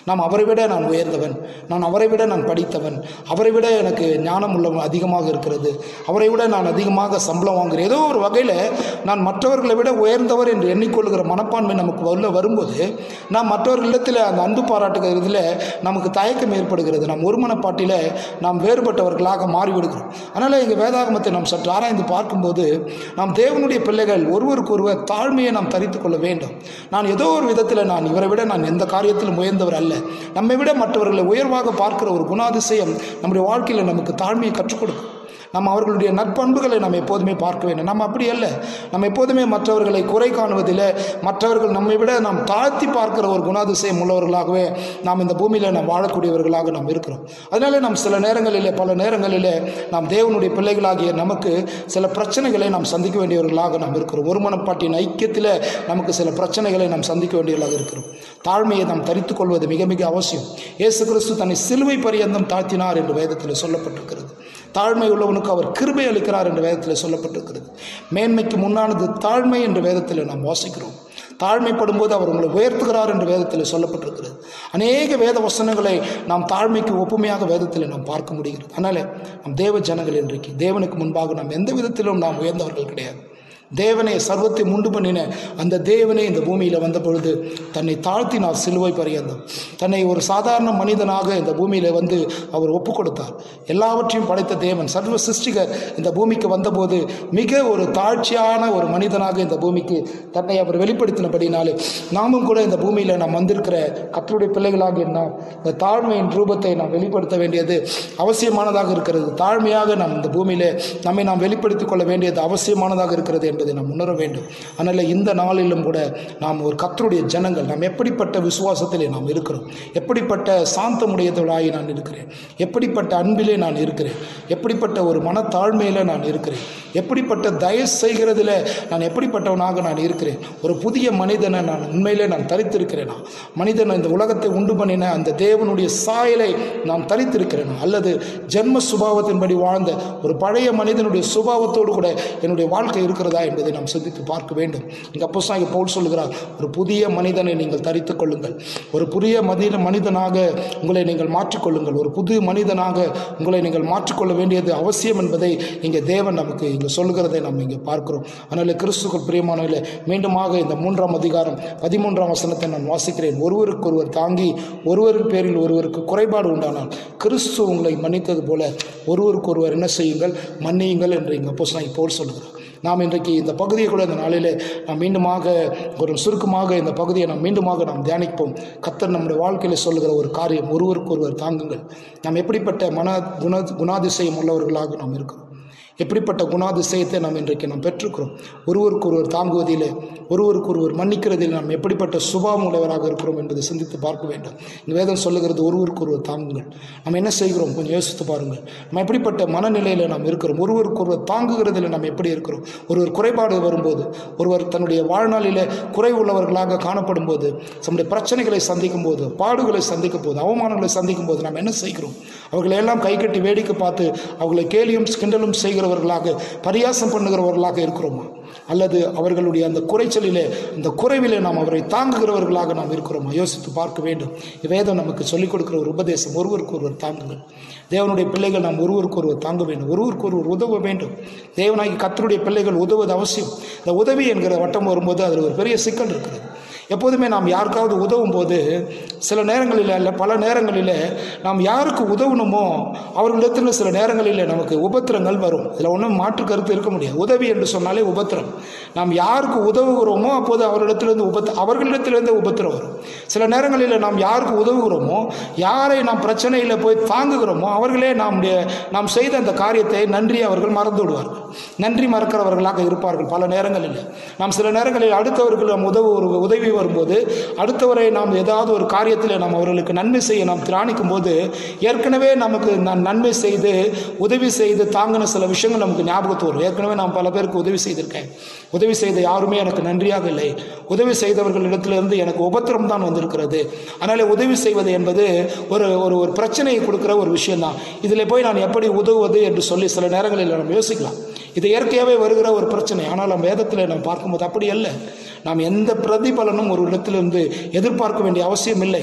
நாம் அவரை விட நான் உயர்ந்தவன் நான் அவரை விட நான் படித்தவன் அவரை விட எனக்கு ஞானம் உள்ள அதிகமாக இருக்கிறது அவரை விட நான் அதிகமாக சம்பளம் வாங்குகிறேன் ஏதோ ஒரு வகையில் நான் மற்றவர்களை விட உயர்ந்தவர் என்று எண்ணிக்கொள்கிற மனப்பான்மை நமக்கு உள்ள வரும்போது நாம் மற்றவர்களிடத்தில் அந்த அன்பு பாராட்டுகிறதுல நமக்கு தயக்கம் ஏற்படுகிறது நாம் ஒரு மனப்பாட்டில் நாம் வேறுபட்டவர்களாக மாறிவிடுகிறோம் அதனால் எங்கள் வேதாகமத்தை நாம் சற்று ஆராய்ந்து பார்க்கும்போது நாம் தேவனுடைய பிள்ளைகள் ஒருவருக்கொருவர் தாழ்மையை நாம் தரித்து கொள்ள வேண்டும் நான் ஏதோ ஒரு விதத்தில் நான் இவரை விட நான் எந்த காரியத்திலும் உயர்ந்தவர் அல்ல நம்மை விட மற்றவர்களை உயர்வாக பார்க்கிற ஒரு குணாதிசயம் நம்முடைய வாழ்க்கையில் நமக்கு தாழ்மையை கற்றுக் கொடுக்கும் நம்ம அவர்களுடைய நற்பண்புகளை நாம் எப்போதுமே பார்க்க வேண்டும் நம்ம அப்படி அல்ல நம்ம எப்போதுமே மற்றவர்களை குறை காணுவதில் மற்றவர்கள் நம்மை விட நாம் தாழ்த்தி பார்க்கிற ஒரு குணாதிசயம் உள்ளவர்களாகவே நாம் இந்த பூமியில் நாம் வாழக்கூடியவர்களாக நாம் இருக்கிறோம் அதனால நாம் சில நேரங்களில் பல நேரங்களில் நாம் தேவனுடைய பிள்ளைகளாகிய நமக்கு சில பிரச்சனைகளை நாம் சந்திக்க வேண்டியவர்களாக நாம் இருக்கிறோம் ஒரு மனப்பாட்டின் ஐக்கியத்தில் நமக்கு சில பிரச்சனைகளை நாம் சந்திக்க வேண்டியவர்களாக இருக்கிறோம் தாழ்மையை நாம் தரித்துக் கொள்வது மிக மிக அவசியம் இயேசு கிறிஸ்து தன்னை சிலுவை பரியந்தம் தாழ்த்தினார் என்று வேதத்தில் சொல்லப்பட்டிருக்கிறது தாழ்மை உள்ளவனுக்கு அவர் கிருபை அளிக்கிறார் என்று வேதத்தில் சொல்லப்பட்டிருக்கிறது மேன்மைக்கு முன்னானது தாழ்மை என்று வேதத்தில் நாம் வாசிக்கிறோம் தாழ்மைப்படும் போது அவர் உங்களை உயர்த்துகிறார் என்று வேதத்தில் சொல்லப்பட்டிருக்கிறது அநேக வேத வசனங்களை நாம் தாழ்மைக்கு ஒப்புமையாக வேதத்தில் நாம் பார்க்க முடிகிறது அதனால் நம் தேவ ஜனங்கள் இன்றைக்கு தேவனுக்கு முன்பாக நாம் எந்த விதத்திலும் நாம் உயர்ந்தவர்கள் கிடையாது தேவனை சர்வத்தை உண்டு பண்ணின அந்த தேவனே இந்த பூமியில் வந்த பொழுது தன்னை தாழ்த்தினார் சிலுவை பரியந்தம் தன்னை ஒரு சாதாரண மனிதனாக இந்த பூமியில் வந்து அவர் ஒப்பு கொடுத்தார் எல்லாவற்றையும் படைத்த தேவன் சர்வ சிருஷ்டிகர் இந்த பூமிக்கு வந்தபோது மிக ஒரு தாழ்ச்சியான ஒரு மனிதனாக இந்த பூமிக்கு தன்னை அவர் வெளிப்படுத்தினபடினாலே நாமும் கூட இந்த பூமியில் நாம் வந்திருக்கிற கத்தருடைய பிள்ளைகளாக நாம் இந்த தாழ்மையின் ரூபத்தை நாம் வெளிப்படுத்த வேண்டியது அவசியமானதாக இருக்கிறது தாழ்மையாக நாம் இந்த பூமியில் நம்மை நாம் வெளிப்படுத்திக் கொள்ள வேண்டியது அவசியமானதாக இருக்கிறது என்பதை நாம் உணர வேண்டும் அதனால் இந்த நாளிலும் கூட நாம் ஒரு கத்தருடைய ஜனங்கள் நாம் எப்படிப்பட்ட விசுவாசத்திலே நாம் இருக்கிறோம் எப்படிப்பட்ட சாந்தமுடையவர்களாகி நான் இருக்கிறேன் எப்படிப்பட்ட அன்பிலே நான் இருக்கிறேன் எப்படிப்பட்ட ஒரு மனத்தாழ்மையில் நான் இருக்கிறேன் எப்படிப்பட்ட தயவு செய்கிறதில் நான் எப்படிப்பட்டவனாக நான் இருக்கிறேன் ஒரு புதிய மனிதனை நான் உண்மையிலே நான் தரித்திருக்கிறேனா மனிதன் இந்த உலகத்தை உண்டு பண்ணின அந்த தேவனுடைய சாயலை நான் தரித்திருக்கிறேனா அல்லது ஜென்ம சுபாவத்தின்படி வாழ்ந்த ஒரு பழைய மனிதனுடைய சுபாவத்தோடு கூட என்னுடைய வாழ்க்கை இருக்கிறதா என்பதை நாம் சிந்தித்து பார்க்க வேண்டும் இங்கே அப்போ சாங்கி பவுல் சொல்கிறார் ஒரு புதிய மனிதனை நீங்கள் தரித்துக் கொள்ளுங்கள் ஒரு புதிய மனித மனிதனாக உங்களை நீங்கள் மாற்றிக்கொள்ளுங்கள் ஒரு புது மனிதனாக உங்களை நீங்கள் மாற்றிக்கொள்ள வேண்டியது அவசியம் என்பதை இங்கே தேவன் நமக்கு இங்கே சொல்லுகிறதை நாம் இங்கே பார்க்கிறோம் அதனால் கிறிஸ்துக்கள் பிரியமானவில் மீண்டுமாக இந்த மூன்றாம் அதிகாரம் பதிமூன்றாம் வசனத்தை நான் வாசிக்கிறேன் ஒருவருக்கு ஒருவர் தாங்கி ஒருவர் பேரில் ஒருவருக்கு குறைபாடு உண்டானால் கிறிஸ்து உங்களை மன்னித்தது போல ஒருவருக்கு ஒருவர் என்ன செய்யுங்கள் மன்னியுங்கள் என்று இங்கே அப்போ போல் சொல்லுகிறார் நாம் இன்றைக்கு இந்த பகுதியை கூட இந்த நாளிலே நாம் மீண்டுமாக ஒரு சுருக்கமாக இந்த பகுதியை நாம் மீண்டுமாக நாம் தியானிப்போம் கத்தர் நம்முடைய வாழ்க்கையில் சொல்லுகிற ஒரு காரியம் ஒருவருக்கு ஒருவர் தாங்குங்கள் நாம் எப்படிப்பட்ட மன குண குணாதிசயம் உள்ளவர்களாக நாம் இருக்கிறோம் எப்படிப்பட்ட குணாதிசயத்தை நாம் இன்றைக்கு நாம் பெற்றுக்கிறோம் ஒருவருக்கு ஒருவர் தாங்குவதிலே ஒருவருக்கு ஒருவர் மன்னிக்கிறதில் நாம் எப்படிப்பட்ட சுபாவம் உள்ளவராக இருக்கிறோம் என்பதை சிந்தித்து பார்க்க வேண்டும் இந்த வேதம் சொல்லுகிறது ஒருவருக்கு ஒருவர் தாங்குங்கள் நம்ம என்ன செய்கிறோம் கொஞ்சம் யோசித்து பாருங்கள் நம்ம எப்படிப்பட்ட மனநிலையில் நாம் இருக்கிறோம் ஒருவருக்கு ஒருவர் தாங்குகிறதில் நாம் எப்படி இருக்கிறோம் ஒருவர் குறைபாடு வரும்போது ஒருவர் தன்னுடைய வாழ்நாளில் குறை உள்ளவர்களாக காணப்படும் போது நம்முடைய பிரச்சனைகளை சந்திக்கும் போது பாடுகளை சந்திக்கும் போது அவமானங்களை சந்திக்கும் போது நாம் என்ன செய்கிறோம் அவர்களை எல்லாம் கைகட்டி வேடிக்கை பார்த்து அவர்களை கேலியும் கிண்டலும் செய்கிறவர்களாக பரியாசம் பண்ணுகிறவர்களாக இருக்கிறோமா அல்லது அவர்களுடைய அந்த குறைச்சலிலே அந்த குறைவிலே நாம் அவரை தாங்குகிறவர்களாக நாம் இருக்கிறோமா யோசித்து பார்க்க வேண்டும் வேதம் நமக்கு சொல்லிக் கொடுக்கிற ஒரு உபதேசம் ஒருவருக்கு ஒருவர் தாங்குங்கள் தேவனுடைய பிள்ளைகள் நாம் ஒருவருக்கு ஒருவர் தாங்க வேண்டும் ஒருவருக்கு ஒருவர் உதவ வேண்டும் தேவனாகி கத்தருடைய பிள்ளைகள் உதவுவது அவசியம் இந்த உதவி என்கிற வட்டம் வரும்போது அதில் ஒரு பெரிய சிக்கல் இருக்கிறது எப்போதுமே நாம் யாருக்காவது உதவும் போது சில நேரங்களில் அல்ல பல நேரங்களில் நாம் யாருக்கு உதவணுமோ அவர்களிடத்தில் சில நேரங்களில் நமக்கு உபத்திரங்கள் வரும் இதில் ஒன்றும் மாற்று கருத்து இருக்க முடியாது உதவி என்று சொன்னாலே உபத்திரம் நாம் யாருக்கு உதவுகிறோமோ அப்போது அவரிடத்திலிருந்து உபத் அவர்களிடத்திலிருந்து உபத்திரம் வரும் சில நேரங்களில் நாம் யாருக்கு உதவுகிறோமோ யாரை நாம் பிரச்சனையில் போய் தாங்குகிறோமோ அவர்களே நம்முடைய நாம் செய்த அந்த காரியத்தை நன்றி அவர்கள் மறந்து விடுவார்கள் நன்றி மறக்கிறவர்களாக இருப்பார்கள் பல நேரங்களில் நாம் சில நேரங்களில் அடுத்தவர்கள் நாம் உதவு ஒரு உதவி வரும்போது அடுத்தவரை நாம் ஏதாவது ஒரு காரியத்தில் நாம் அவர்களுக்கு நன்மை செய்ய நாம் திராணிக்கும் போது ஏற்கனவே நமக்கு நான் நன்மை செய்து உதவி செய்து தாங்கின சில விஷயங்கள் நமக்கு ஞாபகத்து வரும் ஏற்கனவே நான் பல பேருக்கு உதவி செய்திருக்கேன் உதவி செய்த யாருமே எனக்கு நன்றியாக இல்லை உதவி செய்தவர்களிடத்திலிருந்து எனக்கு உபத்திரம் தான் வந்திருக்கிறது அதனால் உதவி செய்வது என்பது ஒரு ஒரு ஒரு பிரச்சனையை கொடுக்குற ஒரு விஷயம்தான் இதில் போய் நான் எப்படி உதவுவது என்று சொல்லி சில நேரங்களில் நம்ம யோசிக்கலாம் இது இயற்கையாகவே வருகிற ஒரு பிரச்சனை ஆனால் நம்ம வேதத்தில் நம்ம பார்க்கும்போது அப்படி அல்ல நாம் எந்த பிரதிபலனும் ஒரு இடத்திலிருந்து எதிர்பார்க்க வேண்டிய அவசியம் இல்லை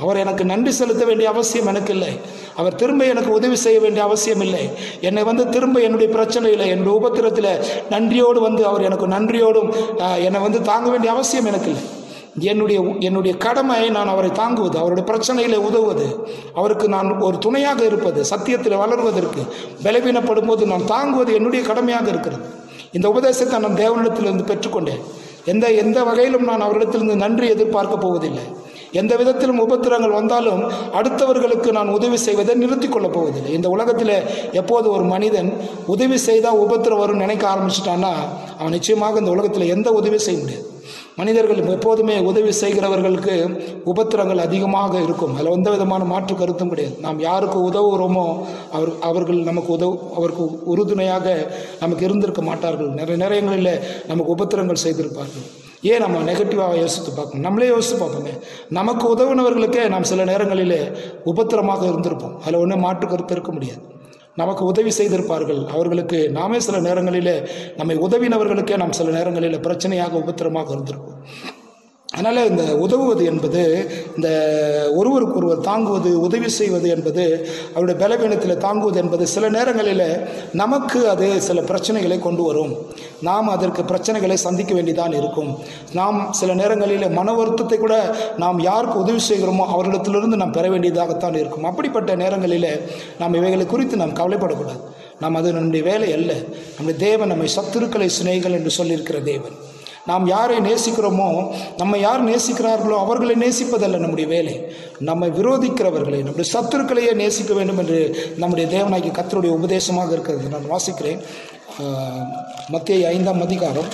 அவர் எனக்கு நன்றி செலுத்த வேண்டிய அவசியம் எனக்கு இல்லை அவர் திரும்ப எனக்கு உதவி செய்ய வேண்டிய அவசியம் இல்லை என்னை வந்து திரும்ப என்னுடைய பிரச்சனையில் என்னுடைய உபத்திரத்தில் நன்றியோடு வந்து அவர் எனக்கு நன்றியோடும் ஆஹ், என்னை வந்து தாங்க வேண்டிய அவசியம் எனக்கு இல்லை என்னுடைய என்னுடைய கடமை நான் அவரை தாங்குவது அவருடைய பிரச்சனையில உதவுவது அவருக்கு நான் ஒரு துணையாக இருப்பது சத்தியத்தில் வளர்வதற்கு பலவீனப்படும் போது நான் தாங்குவது என்னுடைய கடமையாக இருக்கிறது இந்த உபதேசத்தை நான் தேவனிடத்திலிருந்து பெற்றுக்கொண்டேன் எந்த எந்த வகையிலும் நான் அவரிடத்திலிருந்து நன்றி எதிர்பார்க்க போவதில்லை எந்த விதத்திலும் உபத்திரங்கள் வந்தாலும் அடுத்தவர்களுக்கு நான் உதவி செய்வதை நிறுத்திக் கொள்ளப் போவதில்லை இந்த உலகத்தில் எப்போது ஒரு மனிதன் உதவி செய்தால் உபத்திரம் வரும்னு நினைக்க ஆரம்பிச்சிட்டான்னா அவன் நிச்சயமாக இந்த உலகத்தில் எந்த உதவி செய்ய முடியாது மனிதர்கள் எப்போதுமே உதவி செய்கிறவர்களுக்கு உபத்திரங்கள் அதிகமாக இருக்கும் அதில் எந்த விதமான மாற்று கருத்தும் கிடையாது நாம் யாருக்கு உதவுகிறோமோ அவர் அவர்கள் நமக்கு உதவு அவருக்கு உறுதுணையாக நமக்கு இருந்திருக்க மாட்டார்கள் நிறைய நேரங்களில் நமக்கு உபத்திரங்கள் செய்திருப்பார்கள் ஏன் நம்ம நெகட்டிவாக யோசித்து பார்க்கணும் நம்மளே யோசித்து பார்ப்போங்க நமக்கு உதவுனவர்களுக்கே நாம் சில நேரங்களில் உபத்திரமாக இருந்திருப்போம் அதில் ஒன்றும் மாற்று கருத்து இருக்க முடியாது நமக்கு உதவி செய்திருப்பார்கள் அவர்களுக்கு நாமே சில நேரங்களில் நம்மை உதவினவர்களுக்கே நாம் சில நேரங்களில் பிரச்சனையாக உபத்திரமாக இருந்திருப்போம் அதனால் இந்த உதவுவது என்பது இந்த ஒருவருக்கு ஒருவர் தாங்குவது உதவி செய்வது என்பது அவருடைய பலவீனத்தில் தாங்குவது என்பது சில நேரங்களில் நமக்கு அது சில பிரச்சனைகளை கொண்டு வரும் நாம் அதற்கு பிரச்சனைகளை சந்திக்க வேண்டிதான் இருக்கும் நாம் சில நேரங்களில் மன வருத்தத்தை கூட நாம் யாருக்கு உதவி செய்கிறோமோ அவர்களிடத்திலிருந்து நாம் பெற வேண்டியதாகத்தான் இருக்கும் அப்படிப்பட்ட நேரங்களில் நாம் இவைகளை குறித்து நாம் கவலைப்படக்கூடாது நாம் அது நம்முடைய வேலை அல்ல நம்முடைய தேவன் நம்மை சத்துருக்களை சிநேகிகள் என்று சொல்லியிருக்கிற தேவன் நாம் யாரை நேசிக்கிறோமோ நம்ம யார் நேசிக்கிறார்களோ அவர்களை நேசிப்பதல்ல நம்முடைய வேலை நம்மை விரோதிக்கிறவர்களை நம்முடைய சத்துருக்களையே நேசிக்க வேண்டும் என்று நம்முடைய தேவனாகி கத்தருடைய உபதேசமாக இருக்கிறது நான் வாசிக்கிறேன் ஆஹ், மத்திய ஐந்தாம் அதிகாரம்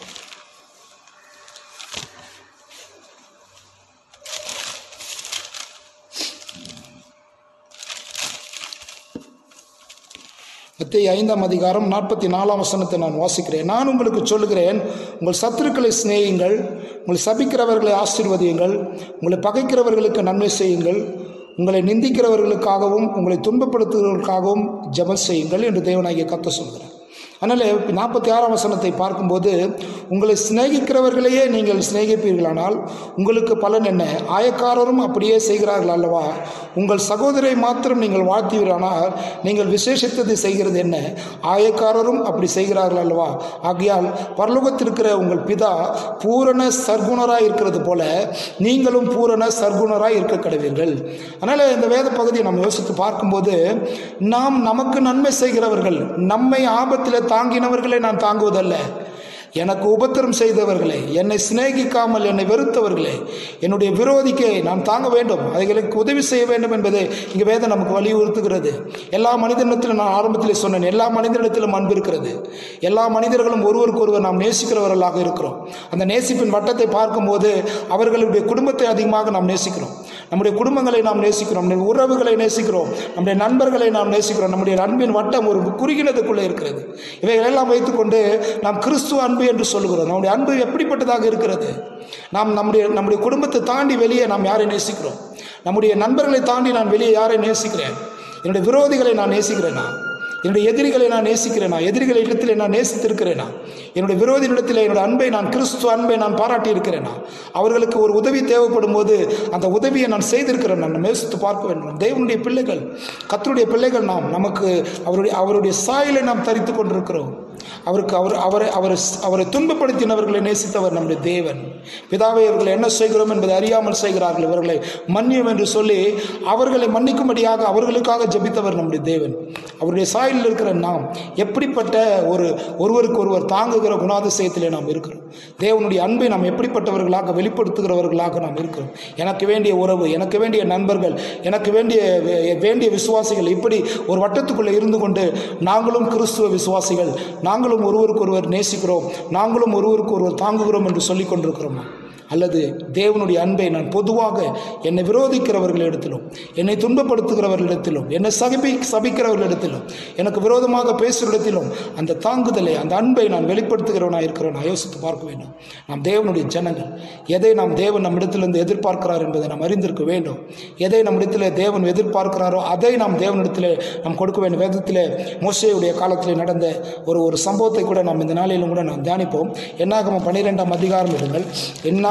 மத்திய ஐந்தாம் அதிகாரம் நாற்பத்தி நாலாம் வசனத்தை நான் வாசிக்கிறேன் நான் உங்களுக்கு சொல்லுகிறேன் உங்கள் சத்துருக்களை சிநேகியுங்கள் உங்களை சபிக்கிறவர்களை ஆசீர்வதியுங்கள் உங்களை பகைக்கிறவர்களுக்கு நன்மை செய்யுங்கள் உங்களை நிந்திக்கிறவர்களுக்காகவும் உங்களை துன்பப்படுத்துகிறவர்களுக்காகவும் ஜெபம் செய்யுங்கள் என்று தேவனாகிய கத்த சொல்கிறார் அதனால் நாற்பத்தி ஆறாம் வசனத்தை பார்க்கும்போது உங்களை சிநேகிக்கிறவர்களையே நீங்கள் சிநேகிப்பீர்களானால் உங்களுக்கு பலன் என்ன ஆயக்காரரும் அப்படியே செய்கிறார்கள் அல்லவா உங்கள் சகோதரை மாத்திரம் நீங்கள் வாழ்த்தீர்களானால் நீங்கள் விசேஷித்தது செய்கிறது என்ன ஆயக்காரரும் அப்படி செய்கிறார்கள் அல்லவா ஆகையால் பரலோகத்திருக்கிற உங்கள் பிதா பூரண சர்க்குணராய் இருக்கிறது போல நீங்களும் பூரண சர்க்குணராய் இருக்க கடவீர்கள் அதனால் இந்த வேத பகுதியை நம்ம யோசித்து பார்க்கும்போது நாம் நமக்கு நன்மை செய்கிறவர்கள் நம்மை ஆபத்தில் தாங்கினவர்களை நான் தாங்குவதல்ல எனக்கு உபத்திரம் செய்தவர்களே என்னை சிநேகிக்காமல் என்னை வெறுத்தவர்களே என்னுடைய விரோதிக்கை நான் தாங்க வேண்டும் அவைகளுக்கு உதவி செய்ய வேண்டும் என்பதை இங்கே வேதம் நமக்கு வலியுறுத்துகிறது எல்லா மனிதனிடத்திலும் நான் ஆரம்பத்தில் சொன்னேன் எல்லா மனிதனிடத்திலும் அன்பு இருக்கிறது எல்லா மனிதர்களும் ஒருவருக்கு ஒருவர் நாம் நேசிக்கிறவர்களாக இருக்கிறோம் அந்த நேசிப்பின் வட்டத்தை பார்க்கும்போது அவர்களுடைய குடும்பத்தை அதிகமாக நாம் நேசிக்கிறோம் நம்முடைய குடும்பங்களை நாம் நேசிக்கிறோம் நம்முடைய உறவுகளை நேசிக்கிறோம் நம்முடைய நண்பர்களை நாம் நேசிக்கிறோம் நம்முடைய அன்பின் வட்டம் ஒரு குறுகினதுக்குள்ளே இருக்கிறது இவைகளெல்லாம் வைத்துக்கொண்டு நாம் கிறிஸ்துவ அன்பு என்று சொல்லுகிறோம் நம்முடைய அன்பு எப்படிப்பட்டதாக இருக்கிறது நாம் நம்முடைய நம்முடைய குடும்பத்தை தாண்டி வெளியே நாம் யாரை நேசிக்கிறோம் நம்முடைய நண்பர்களை தாண்டி நான் வெளியே யாரை நேசிக்கிறேன் என்னுடைய விரோதிகளை நான் நேசிக்கிறேனா என்னுடைய எதிரிகளை நான் நேசிக்கிறேனா எதிரிகளை இடத்தில் நான் நேசித்திருக்கிறேனா என்னுடைய விரோதியிடத்தில் என்னுடைய அன்பை நான் கிறிஸ்துவ அன்பை நான் பாராட்டி இருக்கிறேனா அவர்களுக்கு ஒரு உதவி தேவைப்படும் போது அந்த உதவியை நான் செய்திருக்கிறேன் நான் நேசித்து பார்க்க வேண்டும் தேவனுடைய பிள்ளைகள் கத்தருடைய பிள்ளைகள் நாம் நமக்கு அவருடைய அவருடைய சாயலை நாம் தரித்து கொண்டிருக்கிறோம் அவருக்கு அவர் அவரை அவரை அவரை துன்பப்படுத்தினவர்களை நேசித்தவர் நம்முடைய தேவன் பிதாவை இவர்கள் என்ன செய்கிறோம் என்பதை அறியாமல் செய்கிறார்கள் இவர்களை மன்னியும் என்று சொல்லி அவர்களை மன்னிக்கும்படியாக அவர்களுக்காக ஜெபித்தவர் நம்முடைய தேவன் அவருடைய சாயலில் இருக்கிற நாம் எப்படிப்பட்ட ஒரு ஒருவருக்கு ஒருவர் தாங்குகிற குணாதிசயத்திலே நாம் இருக்கிறோம் தேவனுடைய அன்பை நாம் எப்படிப்பட்டவர்களாக வெளிப்படுத்துகிறவர்களாக நாம் இருக்கிறோம் எனக்கு வேண்டிய உறவு எனக்கு வேண்டிய நண்பர்கள் எனக்கு வேண்டிய வே- வேண்டிய விசுவாசிகள் இப்படி ஒரு வட்டத்துக்குள்ளே இருந்து கொண்டு நாங்களும் கிறிஸ்துவ விசுவாசிகள் நாங்களும் ஒருவருக்கு ஒருவர் நேசிக்கிறோம் நாங்களும் ஒருவருக்கு ஒருவர் தாங்குகிறோம் என்று சொல்லிக் கொண்டிருக்கிறோமா அல்லது தேவனுடைய அன்பை நான் பொதுவாக என்னை விரோதிக்கிறவர்களிடத்திலும் என்னை துன்பப்படுத்துகிறவர்களிடத்திலும் என்னை சகிப்பி சபிக்கிறவர்களிடத்திலும் எனக்கு விரோதமாக பேசுகிறஇடத்திலும் அந்த தாங்குதலை அந்த அன்பை நான் வெளிப்படுத்துகிறவனாக இருக்கிறவன் நான் யோசித்து பார்க்க வேண்டும் நாம் தேவனுடைய ஜனங்கள் எதை நாம் தேவன் நம்மிடத்திலிருந்து எதிர்பார்க்கிறார் என்பதை நாம் அறிந்திருக்க வேண்டும் எதை நம்மிடத்தில் தேவன் எதிர்பார்க்கிறாரோ அதை நாம் தேவனிடத்தில் நாம் கொடுக்க வேண்டும் வேதத்தில் மோசையுடைய காலத்தில் நடந்த ஒரு ஒரு சம்பவத்தை கூட நாம் இந்த நாளிலும் கூட நாம் தியானிப்போம் என்னாகம பன்னிரெண்டாம் அதிகாரம் எடுங்கள் என்னாகம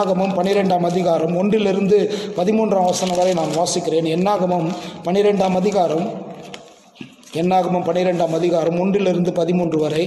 என்னாகமும் பன்னிரெண்டாம் அதிகாரம் ஒன்றிலிருந்து பதிமூன்றாம் வசனம் வரை நான் வாசிக்கிறேன் என்னாகமும் பன்னிரெண்டாம் அதிகாரம் என்னாகமும் பன்னிரெண்டாம் அதிகாரம் ஒன்றிலிருந்து பதிமூன்று வரை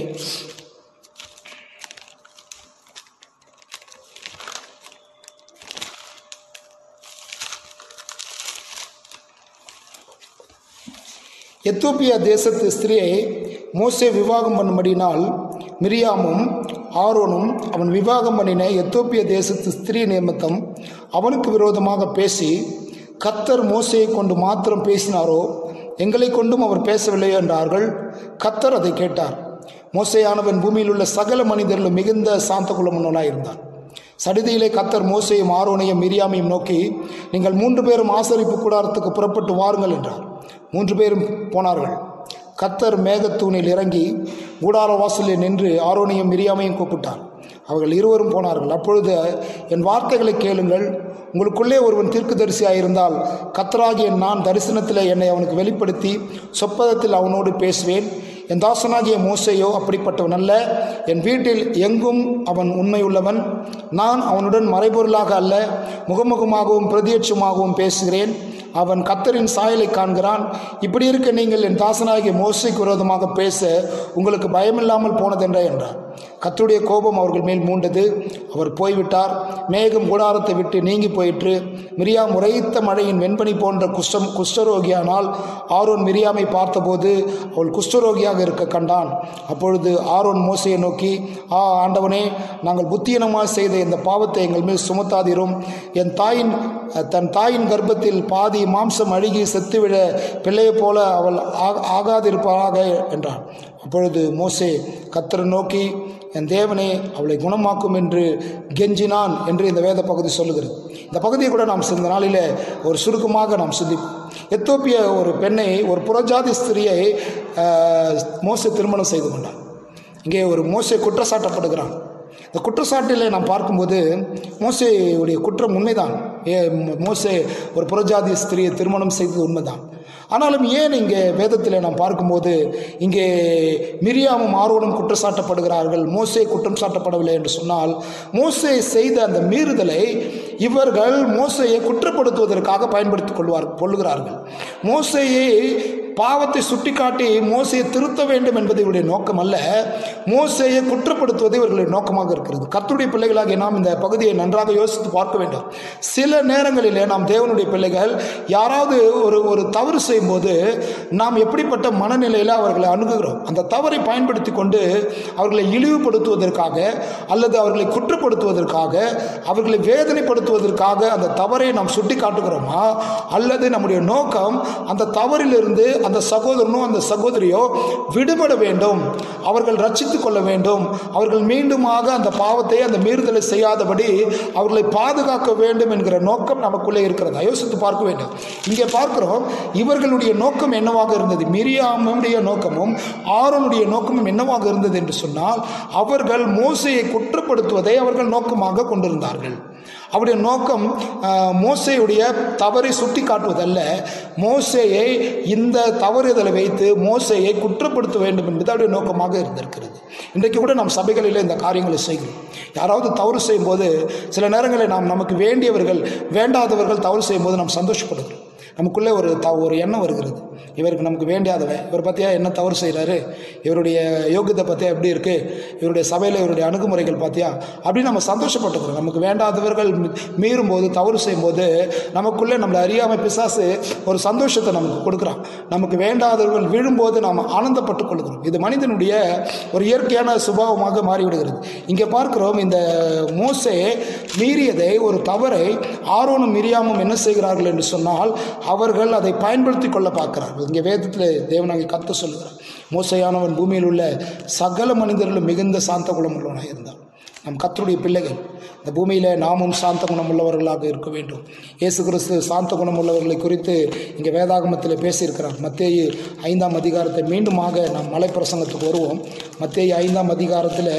எத்தோப்பியா தேசத்து ஸ்திரியை மோசே விவாகம் பண்ணும்படினால் மிரியாமும் ஆரோனும் அவன் விவாகம் பண்ணின எத்தோப்பிய தேசத்து ஸ்திரீ நியமத்தம் அவனுக்கு விரோதமாக பேசி கத்தர் மோசையை கொண்டு மாத்திரம் பேசினாரோ எங்களை கொண்டும் அவர் பேசவில்லை என்றார்கள் கத்தர் அதை கேட்டார் மோசையானவன் பூமியில் உள்ள சகல மனிதர்களும் மிகுந்த சாந்த குலமுன்னவனாய் இருந்தான் சடிதியிலே கத்தர் மோசையும் ஆரோனையும் மிரியாமையும் நோக்கி நீங்கள் மூன்று பேரும் ஆசரிப்பு கூடாரத்துக்கு புறப்பட்டு வாருங்கள் என்றார் மூன்று பேரும் போனார்கள் கத்தர் மேகத்தூணில் இறங்கி கூடார வாசலில் நின்று ஆரோனையும் மிரியாமையும் கூப்பிட்டார் அவர்கள் இருவரும் போனார்கள் அப்பொழுது என் வார்த்தைகளை கேளுங்கள் உங்களுக்குள்ளே ஒருவன் தீர்க்கதரிசியாக இருந்தால் கத்தராகிய நான் தரிசனத்தில் என்னை அவனுக்கு வெளிப்படுத்தி சொப்பதத்தில் அவனோடு பேசுவேன் என் தாசனாகிய மோசையோ அப்படிப்பட்டவன் அல்ல என் வீட்டில் எங்கும் அவன் உண்மையுள்ளவன் நான் அவனுடன் மறைபொருளாக அல்ல முகமுகமாகவும் பிரதியட்சமாகவும் பேசுகிறேன் அவன் கத்தரின் சாயலை காண்கிறான் இப்படி இருக்க நீங்கள் என் தாசனாகிய மோசைக்கு விரோதமாக பேச உங்களுக்கு பயமில்லாமல் போனதென்ற என்றார் கத்தருடைய கோபம் அவர்கள் மேல் மூண்டது அவர் போய்விட்டார் மேகம் கூடாரத்தை விட்டு நீங்கி போயிற்று மிரியாம் உரைத்த மழையின் வெண்பனி போன்ற குஷ்டம் குஷ்டரோகியானால் ஆரோன் மிரியாமை பார்த்தபோது அவள் குஷ்டரோகியாக இருக்க கண்டான் அப்பொழுது ஆரோன் மோசையை நோக்கி ஆ ஆண்டவனே நாங்கள் புத்தீனமாக செய்த இந்த பாவத்தை எங்கள் மேல் சுமத்தாதிரும் என் தாயின் தன் தாயின் கர்ப்பத்தில் பாதி மாம்சம் அழுகி செத்துவிட பிள்ளையைப் போல அவள் ஆ- ஆகாதிருப்பாளாக என்றான் அப்பொழுது மோசே கத்தரை நோக்கி என் தேவனே அவளை குணமாக்கும் என்று கெஞ்சினான் என்று இந்த வேத பகுதி சொல்லுகிறது இந்த பகுதியை கூட நாம் இந்த நாளில் ஒரு சுருக்கமாக நாம் சிந்திப்போம் எத்தோப்பிய ஒரு பெண்ணை ஒரு புறஜாதி ஸ்திரியை ஆஹ், மோசே திருமணம் செய்து கொண்டான் இங்கே ஒரு மோசே குற்றச்சாட்டப்படுகிறான் இந்த குற்றச்சாட்டில் நாம் பார்க்கும்போது மோசேயுடைய குற்றம் உண்மைதான் ஏ மோசே ஒரு புறஜாதி ஸ்திரியை திருமணம் செய்தது உண்மைதான் ஆனாலும் ஏன் இங்கே வேதத்தில் நாம் பார்க்கும்போது இங்கே மிரியாமும் ஆர்வனும் குற்றச்சாட்டப்படுகிறார்கள் மோசே குற்றம் சாட்டப்படவில்லை என்று சொன்னால் மோசே செய்த அந்த மீறுதலை இவர்கள் மோசையை குற்றப்படுத்துவதற்காக பயன்படுத்திக் கொள்வார் கொள்ளுகிறார்கள் மோசையை பாவத்தை சுட்டிக்காட்டி மோசையை திருத்த வேண்டும் என்பது இவருடைய நோக்கம் அல்ல மோசையை குற்றப்படுத்துவது இவர்களுடைய நோக்கமாக இருக்கிறது கர்த்தருடைய பிள்ளைகளாகிய நாம் இந்த பகுதியை நன்றாக யோசித்து பார்க்க வேண்டும் சில நேரங்களிலே நாம் தேவனுடைய பிள்ளைகள் யாராவது ஒரு ஒரு தவறு செய்யும்போது நாம் எப்படிப்பட்ட மனநிலையில் அவர்களை அணுகுகிறோம் அந்த தவறை பயன்படுத்தி கொண்டு அவர்களை இழிவுபடுத்துவதற்காக அல்லது அவர்களை குற்றப்படுத்துவதற்காக அவர்களை வேதனைப்படுத்துவதற்காக அந்த தவறை நாம் சுட்டி காட்டுகிறோமா அல்லது நம்முடைய நோக்கம் அந்த தவறிலிருந்து அந்த சகோதரனோ அந்த சகோதரியோ விடுபட வேண்டும் அவர்கள் ரட்சித்துக் கொள்ள வேண்டும் அவர்கள் மீண்டுமாக அந்த பாவத்தை அந்த மீறுதலை செய்யாதபடி அவர்களை பாதுகாக்க வேண்டும் என்கிற நோக்கம் நமக்குள்ளே இருக்கிறதா யோசித்து பார்க்க வேண்டும் இங்கே பார்க்கிறோம் இவர்களுடைய நோக்கம் என்னவாக இருந்தது மிரியாமுடைய நோக்கமும் ஆரோனுடைய நோக்கமும் என்னவாக இருந்தது என்று சொன்னால் அவர்கள் மோசையை குற்றப்படுத்துவதை அவர்கள் நோக்கமாக கொண்டிருந்தார்கள் அவருடைய நோக்கம் ஆஹ், மோசேயுடைய தவறை சுட்டி காட்டுவதல்ல மோசேயை இந்த தவறுதலை வைத்து மோசேயை குற்றப்படுத்த வேண்டும் என்பது அவருடைய நோக்கமாக இருந்திருக்கிறது இன்றைக்கு கூட நாம் சபைகளில் இந்த காரியங்களை செய்கிறோம் யாராவது தவறு செய்யும்போது சில நேரங்களில் நாம் நமக்கு வேண்டியவர்கள் வேண்டாதவர்கள் தவறு செய்யும்போது நாம் சந்தோஷப்படுகிறோம் நமக்குள்ளே ஒரு த ஒரு எண்ணம் வருகிறது இவருக்கு நமக்கு வேண்டியாதவன் இவர் பற்றியா என்ன தவறு செய்கிறாரு இவருடைய யோகியத்தை பற்றியா எப்படி இருக்குது இவருடைய சபையில் இவருடைய அணுகுமுறைகள் பார்த்தியா அப்படின்னு நம்ம சந்தோஷப்பட்டுக்கிறோம் நமக்கு வேண்டாதவர்கள் மீ- மீறும்போது தவறு செய்யும்போது நமக்குள்ளே நம்மளை அறியாமல் பிசாசு ஒரு சந்தோஷத்தை நமக்கு கொடுக்குறான் நமக்கு வேண்டாதவர்கள் விழும்போது நாம் ஆனந்தப்பட்டுக் கொள்கிறோம் இது மனிதனுடைய ஒரு இயற்கையான சுபாவமாக மாறிவிடுகிறது இங்கே பார்க்கிறோம் இந்த மோசே மீறியதை ஒரு தவறை ஆரோனும் மிரியாமும் என்ன செய்கிறார்கள் என்று சொன்னால் அவர்கள் அதை பயன்படுத்தி கொள்ள பார்க்கிறார்கள் இங்கே வேதத்தில் தேவனாகி கத்த சொல்கிறார் மோசையானவன் பூமியில் உள்ள சகல மனிதர்களும் மிகுந்த சாந்த குணம் உள்ளவனாக இருந்தான் நம் கத்தருடைய பிள்ளைகள் இந்த பூமியில் நாமும் சாந்த குணம் உள்ளவர்களாக இருக்க வேண்டும் இயேசு கிறிஸ்து சாந்த குணம் உள்ளவர்களை குறித்து இங்கே வேதாகமத்தில் பேசியிருக்கிறார் மத்தேயு ஐந்தாம் அதிகாரத்தை மீண்டுமாக நாம் மலை பிரசங்கத்துக்கு வருவோம் மத்தேயு ஐந்தாம் அதிகாரத்தில்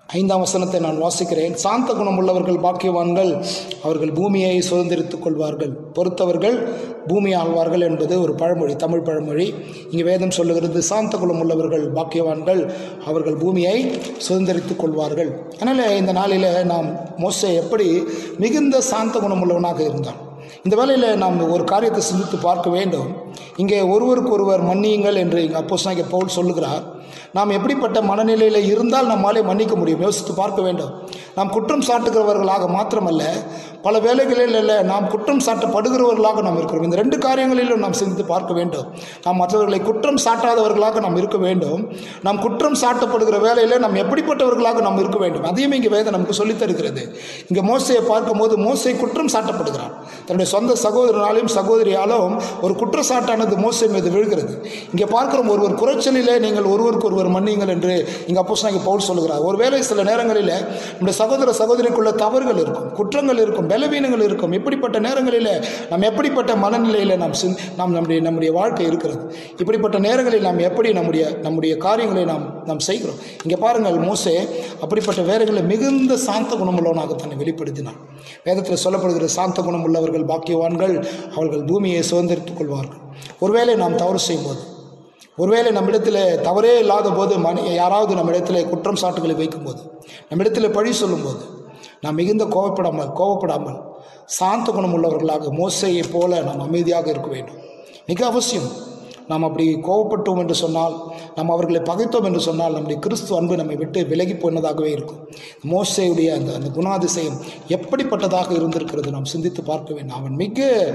ஐந்தாம் வசனத்தை நான் வாசிக்கிறேன் சாந்த குணம் உள்ளவர்கள் பாக்கியவான்கள் அவர்கள் பூமியை சுதந்திரித்துக் கொள்வார்கள் பொறுத்தவர்கள் பூமி ஆழ்வார்கள் என்பது ஒரு பழமொழி தமிழ் பழமொழி இங்கே வேதம் சொல்லுகிறது சாந்த குணம் உள்ளவர்கள் பாக்கியவான்கள் அவர்கள் பூமியை சுதந்திரித்துக் கொள்வார்கள் அதனால் இந்த நாளில் நாம் மோசே எப்படி மிகுந்த சாந்த குணம் உள்ளவனாக இருந்தான் இந்த வேளையில் நாம் ஒரு காரியத்தை சிந்தித்து பார்க்க வேண்டும் இங்கே ஒருவருக்கு ஒருவர் மன்னியுங்கள் என்று இங்கே அப்போஸ் பவுல் சொல்லுகிறார் நாம் எப்படிப்பட்ட மனநிலையில் இருந்தால் நம்மாலே மன்னிக்க முடியும் யோசித்து பார்க்க வேண்டும் நாம் குற்றம் சாட்டுகிறவர்களாக மாத்திரமல்ல பல வேலைகளில் அல்ல நாம் குற்றம் சாட்டப்படுகிறவர்களாக நாம் இருக்கிறோம் இந்த ரெண்டு காரியங்களிலும் நாம் சிந்தித்து பார்க்க வேண்டும் நாம் மற்றவர்களை குற்றம் சாட்டாதவர்களாக நாம் இருக்க வேண்டும் நாம் குற்றம் சாட்டப்படுகிற வேலையில் நாம் எப்படிப்பட்டவர்களாக நாம் இருக்க வேண்டும் அதையும் இங்கே வேதம் நமக்கு சொல்லித் தருகிறது இங்கே மோசையை பார்க்கும்போது மோசை குற்றம் சாட்டப்படுகிறான் தன்னுடைய சொந்த சகோதரனாலும் சகோதரியாலும் ஒரு குற்றச்சாட்டானது மோசை மீது விழுகிறது இங்கே பார்க்கிறோம் ஒருவர் குறைச்சலிலே நீங்கள் ஒருவருக்கு ஒருவர் மன்னியுங்கள் என்று இங்கே அப்போ பவுல் சொல்லுகிறார் ஒருவேளை சில நேரங்களில் நம்முடைய சகோதர சகோதரிக்குள்ள தவறுகள் இருக்கும் குற்றங்கள் இருக்கும் பலவீனங்கள் இருக்கும் இப்படிப்பட்ட நேரங்களில் நாம் எப்படிப்பட்ட மனநிலையில் நாம் சிந் நாம் நம்முடைய நம்முடைய வாழ்க்கை இருக்கிறது இப்படிப்பட்ட நேரங்களில் நாம் எப்படி நம்முடைய நம்முடைய காரியங்களை நாம் நாம் செய்கிறோம் இங்கே பாருங்கள் மோசே அப்படிப்பட்ட வேலைகளில் மிகுந்த சாந்த குணமுள்ளவனாக தன்னை வெளிப்படுத்தினான் வேதத்தில் சொல்லப்படுகிற சாந்த குணம் உள்ளவர்கள் பாக்கியவான்கள் அவர்கள் பூமியை சுதந்திரித்துக் கொள்வார்கள் ஒருவேளை நாம் தவறு செய்யும்போது ஒருவேளை நம்மிடத்தில் தவறே இல்லாத போது மனி யாராவது நம்மிடத்தில் குற்றம் சாட்டுகளை வைக்கும்போது நம்மிடத்தில் பழி சொல்லும்போது நாம் மிகுந்த கோவப்படாமல் கோவப்படாமல் சாந்த குணம் உள்ளவர்களாக மோசையைப் போல நாம் அமைதியாக இருக்க வேண்டும் மிக அவசியம் நாம் அப்படி கோவப்பட்டோம் என்று சொன்னால் நாம் அவர்களை பகைத்தோம் என்று சொன்னால் நம்முடைய கிறிஸ்து அன்பு நம்மை விட்டு விலகி போனதாகவே இருக்கும் மோசையுடைய அந்த அந்த குணாதிசயம் எப்படிப்பட்டதாக இருந்திருக்கிறது நாம் சிந்தித்து பார்க்க வேண்டும் அவன் மிக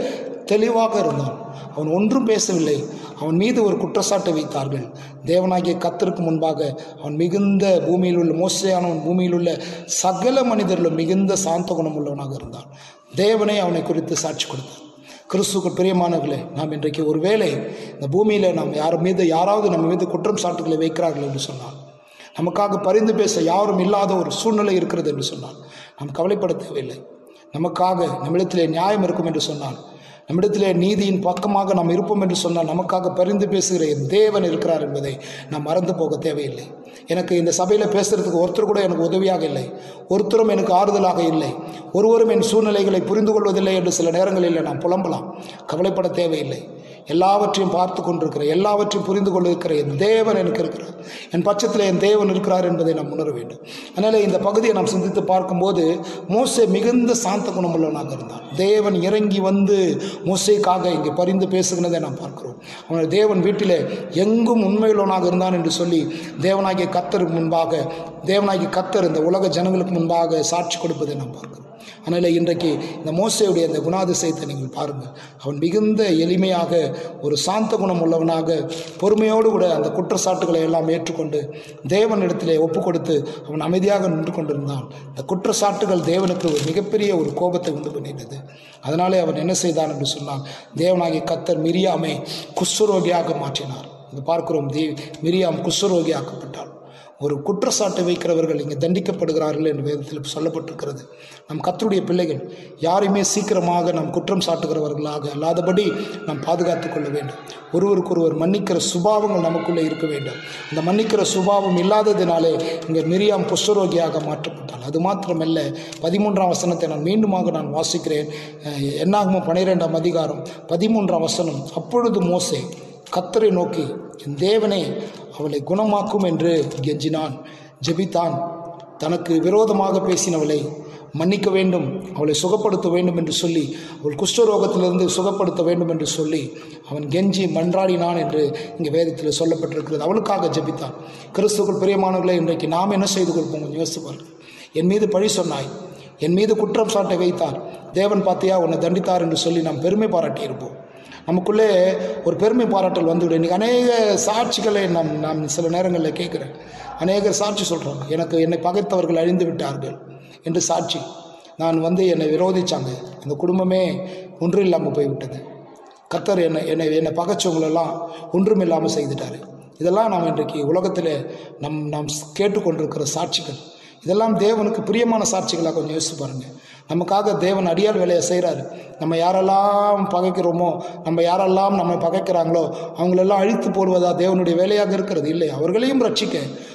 தெளிவாக இருந்தான் அவன் ஒன்றும் பேசவில்லை அவன் மீது ஒரு குற்றச்சாட்டை வைத்தார்கள் தேவனாகிய கத்தருக்கு முன்பாக அவன் மிகுந்த பூமியில் உள்ள மோசையானவன் பூமியில் உள்ள சகல மனிதர்களும் மிகுந்த சாந்த குணம் உள்ளவனாக இருந்தான் தேவனை அவனை குறித்து சாட்சி கொடுத்தான் கிறிஸ்துக்குள் பிரியமானவர்களே நாம் இன்றைக்கு ஒருவேளை இந்த பூமியில் நாம் யார் மீது யாராவது நம்ம மீது குற்றம் சாட்டுகளை வைக்கிறார்கள் என்று சொன்னால் நமக்காக பரிந்து பேச யாரும் இல்லாத ஒரு சூழ்நிலை இருக்கிறது என்று சொன்னால் நாம் கவலைப்பட தேவையில்லை நமக்காக நம்மிடத்திலே நியாயம் இருக்கும் என்று சொன்னால் நம்மிடத்திலே நீதியின் பக்கமாக நாம் இருப்போம் என்று சொன்னால் நமக்காக பரிந்து பேசுகிற என் தேவன் இருக்கிறார் என்பதை நாம் மறந்து போக தேவையில்லை எனக்கு இந்த சபையில் பேசுகிறதுக்கு ஒருத்தர் கூட எனக்கு உதவியாக இல்லை ஒருத்தரும் எனக்கு ஆறுதலாக இல்லை ஒருவரும் என் சூழ்நிலைகளை புரிந்து கொள்வதில்லை என்று சில நேரங்களில் நாம் புலம்பலாம் கவலைப்பட தேவையில்லை எல்லாவற்றையும் பார்த்து கொண்டிருக்கிற எல்லாவற்றையும் புரிந்து கொண்டிருக்கிற என் தேவன் எனக்கு இருக்கிறார் என் பட்சத்தில் என் தேவன் இருக்கிறார் என்பதை நாம் உணர வேண்டும் அதனால் இந்த பகுதியை நாம் சிந்தித்து பார்க்கும்போது மோசே மிகுந்த சாந்த குணமுள்ளவனாக இருந்தான் தேவன் இறங்கி வந்து மோசைக்காக இங்கே பரிந்து பேசுகிறதை நாம் பார்க்கிறோம் அவன் தேவன் வீட்டிலே எங்கும் உண்மையுள்ளவனாக இருந்தான் என்று சொல்லி தேவனாகிய கத்தருக்கு முன்பாக தேவனாகிய கத்தர் இந்த உலக ஜனங்களுக்கு முன்பாக சாட்சி கொடுப்பதை நாம் பார்க்கிறோம் அதனால் இன்றைக்கு இந்த மோசையுடைய அந்த குணாதிசயத்தை நீங்கள் பாருங்கள் அவன் மிகுந்த எளிமையாக ஒரு சாந்த குணம் உள்ளவனாக பொறுமையோடு கூட அந்த குற்றச்சாட்டுகளை எல்லாம் ஏற்றுக்கொண்டு தேவனிடத்திலே ஒப்பு கொடுத்து அவன் அமைதியாக நின்று கொண்டிருந்தான் இந்த குற்றச்சாட்டுகள் தேவனுக்கு ஒரு மிகப்பெரிய ஒரு கோபத்தை உண்டு பண்ணினது அதனாலே அவன் என்ன செய்தான் என்று சொன்னான் தேவனாகிய கத்தர் மிரியாமை குஷ்டரோகியாக மாற்றினார் இங்கே பார்க்கிறோம் தே மிரியாம் குஷ்டரோகி ஆக்கப்பட்டாள் ஒரு குற்றச்சாட்டு வைக்கிறவர்கள் இங்கே தண்டிக்கப்படுகிறார்கள் என்று வேதத்தில் சொல்லப்பட்டிருக்கிறது நம் கத்தருடைய பிள்ளைகள் யாரையுமே சீக்கிரமாக நாம் குற்றம் சாட்டுகிறவர்களாக அல்லாதபடி நாம் பாதுகாத்துக் கொள்ள வேண்டும் ஒருவருக்கொருவர் மன்னிக்கிற சுபாவங்கள் நமக்குள்ளே இருக்க வேண்டும் அந்த மன்னிக்கிற சுபாவம் இல்லாததினாலே இங்கே மிரியாம் குஷ்டரோகியாக மாற்றப்பட்டாள் அது மாத்திரமல்ல பதிமூன்றாம் வசனத்தை நான் மீண்டுமாக நான் வாசிக்கிறேன் அஹ் என்னாகுமோ பனிரெண்டாம் அதிகாரம் பதிமூன்றாம் வசனம் அப்பொழுது மோசே கத்தரை நோக்கி என் தேவனே அவளை குணமாக்கும் என்று கெஞ்சினான் ஜெபித்தான் தனக்கு விரோதமாக பேசினவளை மன்னிக்க வேண்டும் அவளை சுகப்படுத்த வேண்டும் என்று சொல்லி அவள் குஷ்டரோகத்திலிருந்து சுகப்படுத்த வேண்டும் என்று சொல்லி அவன் கெஞ்சி மன்றாடினான் என்று இங்கே வேதத்தில் சொல்லப்பட்டிருக்கிறது அவளுக்காக ஜெபித்தான் கிறிஸ்துக்குள் பிரியமானவர்களை இன்றைக்கு நாம் என்ன செய்து கொடுப்போம் கொஞ்சம் யோசித்து பாருங்கள் என் மீது பழி சொன்னாய் என் மீது குற்றம் சாட்டை வைத்தார் தேவன் பார்த்தியா உன்னை தண்டித்தார் என்று சொல்லி நாம் பெருமை பாராட்டி இருப்போம் நமக்குள்ளே ஒரு பெருமை பாராட்டல் வந்துவிடும் இன்றைக்கி அநேக சாட்சிகளை நாம் நாம் சில நேரங்களில் கேட்குறேன் அநேகர் சாட்சி சொல்கிறோம் எனக்கு என்னை பகைத்தவர்கள் அழிந்து விட்டார்கள் என்று சாட்சி நான் வந்து என்னை விரோதித்தாங்க அந்த குடும்பமே ஒன்றும் இல்லாமல் போய்விட்டது கத்தர் என்னை என்னை என்னை பகைச்சவங்களெல்லாம் ஒன்றும் இல்லாமல் செய்துட்டார் இதெல்லாம் நாம் இன்றைக்கு உலகத்தில் நம் நாம் கேட்டுக்கொண்டிருக்கிற சாட்சிகள் இதெல்லாம் தேவனுக்கு பிரியமான சாட்சிகளாக கொஞ்சம் யோசிச்சு பாருங்கள் நமக்காக தேவன் அடியார் வேலையை செய்கிறாரு நம்ம யாரெல்லாம் பகைக்கிறோமோ நம்ம யாரெல்லாம் நம்ம பகைக்கிறாங்களோ அவங்களெல்லாம் அழித்து போடுவதா தேவனுடைய வேலையாக இருக்கிறது இல்லை அவர்களையும் ரட்சிக்க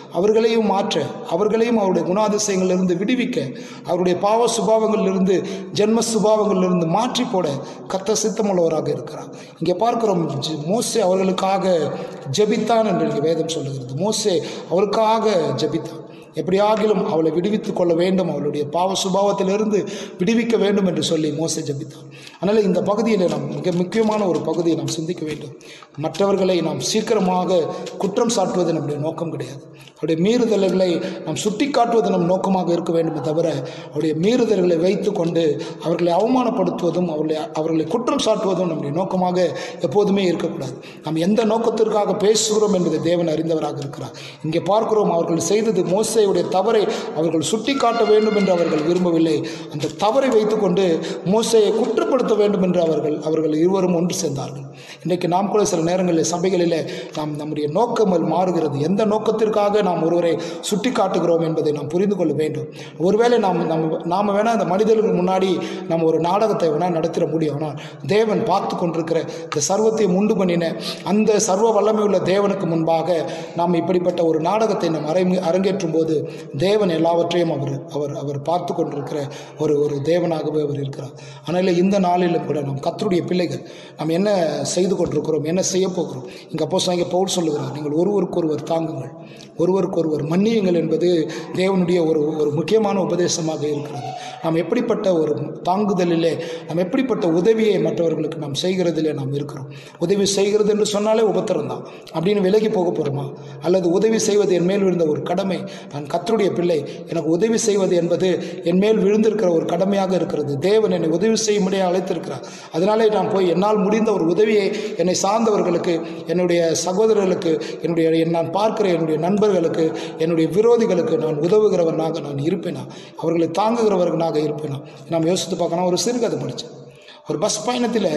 அவர்களையும் மாற்ற அவர்களையும் அவருடைய குணாதிசயங்களிலிருந்து விடுவிக்க அவருடைய பாவ சுபாவங்களிலிருந்து ஜென்ம சுபாவங்களிலிருந்து மாற்றி போட கத்த சித்தமுள்ளவராக இருக்கிறார் இங்கே பார்க்கிறோம் ஜ- மோசே அவர்களுக்காக ஜெபித்தான் என்று இங்கே வேதம் சொல்லுகிறது மோசே அவருக்காக ஜெபித்தான் எப்படியாகிலும் அவளை விடுவித்துக் கொள்ள வேண்டும் அவளுடைய பாவ சுபாவத்திலிருந்து விடுவிக்க வேண்டும் என்று சொல்லி மோசே ஜெபித்தான் அதனால் இந்த பகுதியில் நாம் மிக முக்கியமான ஒரு பகுதியை நாம் சிந்திக்க வேண்டும் மற்றவர்களை நாம் சீக்கிரமாக குற்றம் சாட்டுவது நம்முடைய நோக்கம் கிடையாது அவருடைய மீறுதல்களை நாம் சுட்டி காட்டுவது நம் நோக்கமாக இருக்க வேண்டுமே தவிர அவருடைய மீறுதல்களை வைத்து கொண்டு அவர்களை அவமானப்படுத்துவதும் அவர்களை அவர்களை குற்றம் சாட்டுவதும் நம்முடைய நோக்கமாக எப்போதுமே இருக்கக்கூடாது நாம் எந்த நோக்கத்திற்காக பேசுகிறோம் என்பதை தேவன் அறிந்தவராக இருக்கிறார் இங்கே பார்க்கிறோம் அவர்கள் செய்தது மோசையுடைய தவறை அவர்கள் சுட்டி காட்ட வேண்டும் என்று அவர்கள் விரும்பவில்லை அந்த தவறை வைத்துக்கொண்டு மோசையை குற்றப்படுத்த வேண்டும் என்று அவர்கள் அவர்கள் இருவரும் ஒன்று சேர்ந்தார்கள் இன்றைக்கு நாம் கூட சில நேரங்களில் சபைகளில் நாம் நம்முடைய நோக்கங்கள் மாறுகிறது எந்த நோக்கத்திற்காக நாம் ஒருவரை சுட்டி காட்டுகிறோம் என்பதை நாம் புரிந்து கொள்ள வேண்டும் ஒருவேளை நாம் நம்ம நாம் வேணால் அந்த மனிதர்கள் முன்னாடி நம்ம ஒரு நாடகத்தை வேணால் நடத்திட முடியும் ஆனால் தேவன் பார்த்து கொண்டிருக்கிற இந்த சர்வத்தையும் உண்டு பண்ணின அந்த சர்வ வல்லமை உள்ள தேவனுக்கு முன்பாக நாம் இப்படிப்பட்ட ஒரு நாடகத்தை நாம் அரங்க அரங்கேற்றும் போது தேவன் எல்லாவற்றையும் அவர் அவர் அவர் பார்த்து கொண்டிருக்கிற ஒரு ஒரு தேவனாகவே அவர் இருக்கிறார் அதனால் இந்த நாளிலும் கூட நாம் கத்தருடைய பிள்ளைகள் நாம் என்ன செய்து கொண்டிருக்கிறோம் என்ன செய்ய போகிறோம் இங்கே அப்போ இங்கே பவுல் சொல்லுகிறார் நீங்கள் ஒருவருக்கொருவர் தாங்குங்கள் ஒருவருக்கொருவர் மன்னியுங்கள் என்பது தேவனுடைய ஒரு ஒரு முக்கியமான உபதேசமாக இருக்கிறது நாம் எப்படிப்பட்ட ஒரு தாங்குதலிலே நாம் எப்படிப்பட்ட உதவியை மற்றவர்களுக்கு நாம் செய்கிறதிலே நாம் இருக்கிறோம் உதவி செய்கிறது என்று சொன்னாலே உபத்திரம் தான் அப்படின்னு விலகி போக போகிறோமா அல்லது உதவி செய்வது என் மேல் விழுந்த ஒரு கடமை நான் கத்தருடைய பிள்ளை எனக்கு உதவி செய்வது என்பது என் மேல் விழுந்திருக்கிற ஒரு கடமையாக இருக்கிறது தேவன் என்னை உதவி செய்யும்படியாக அழைத்திருக்கிறார் அதனாலே நான் போய் என்னால் முடிந்த ஒரு உதவியை என்னை சார்ந்தவர்களுக்கு என்னுடைய சகோதரர்களுக்கு என்னுடைய என் நான் பார்க்கிற என்னுடைய நண்பர்களுக்கு என்னுடைய விரோதிகளுக்கு நான் உதவுகிறவனாக நான் இருப்பேனா அவர்களை தாங்குகிறவர்களாக இருப்பேனா நாம் யோசித்து பார்க்கணும் ஒரு சிறுகதை படித்தேன் ஒரு பஸ் பயணத்தில்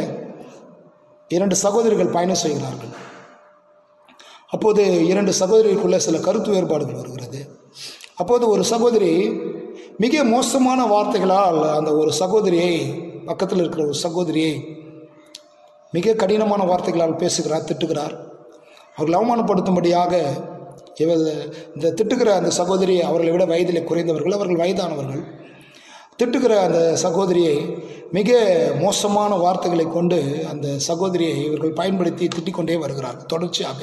இரண்டு சகோதரிகள் பயணம் செய்கிறார்கள் அப்போது இரண்டு சகோதரிகளுக்குள்ள சில கருத்து வேறுபாடுகள் வருகிறது அப்போது ஒரு சகோதரி மிக மோசமான வார்த்தைகளால் அந்த ஒரு சகோதரியை பக்கத்தில் இருக்கிற ஒரு சகோதரியை மிக கடினமான வார்த்தைகளால் பேசுகிறார் திட்டுகிறார் அவர்கள் அவமானப்படுத்தும்படியாக இவ இந்த திட்டுகிற அந்த சகோதரி அவர்களை விட வயதிலே குறைந்தவர்கள் அவர்கள் வயதானவர்கள் திட்டுகிற அந்த சகோதரியை மிக மோசமான வார்த்தைகளை கொண்டு அந்த சகோதரியை இவர்கள் பயன்படுத்தி திட்டிக் கொண்டே வருகிறார்கள் தொடர்ச்சியாக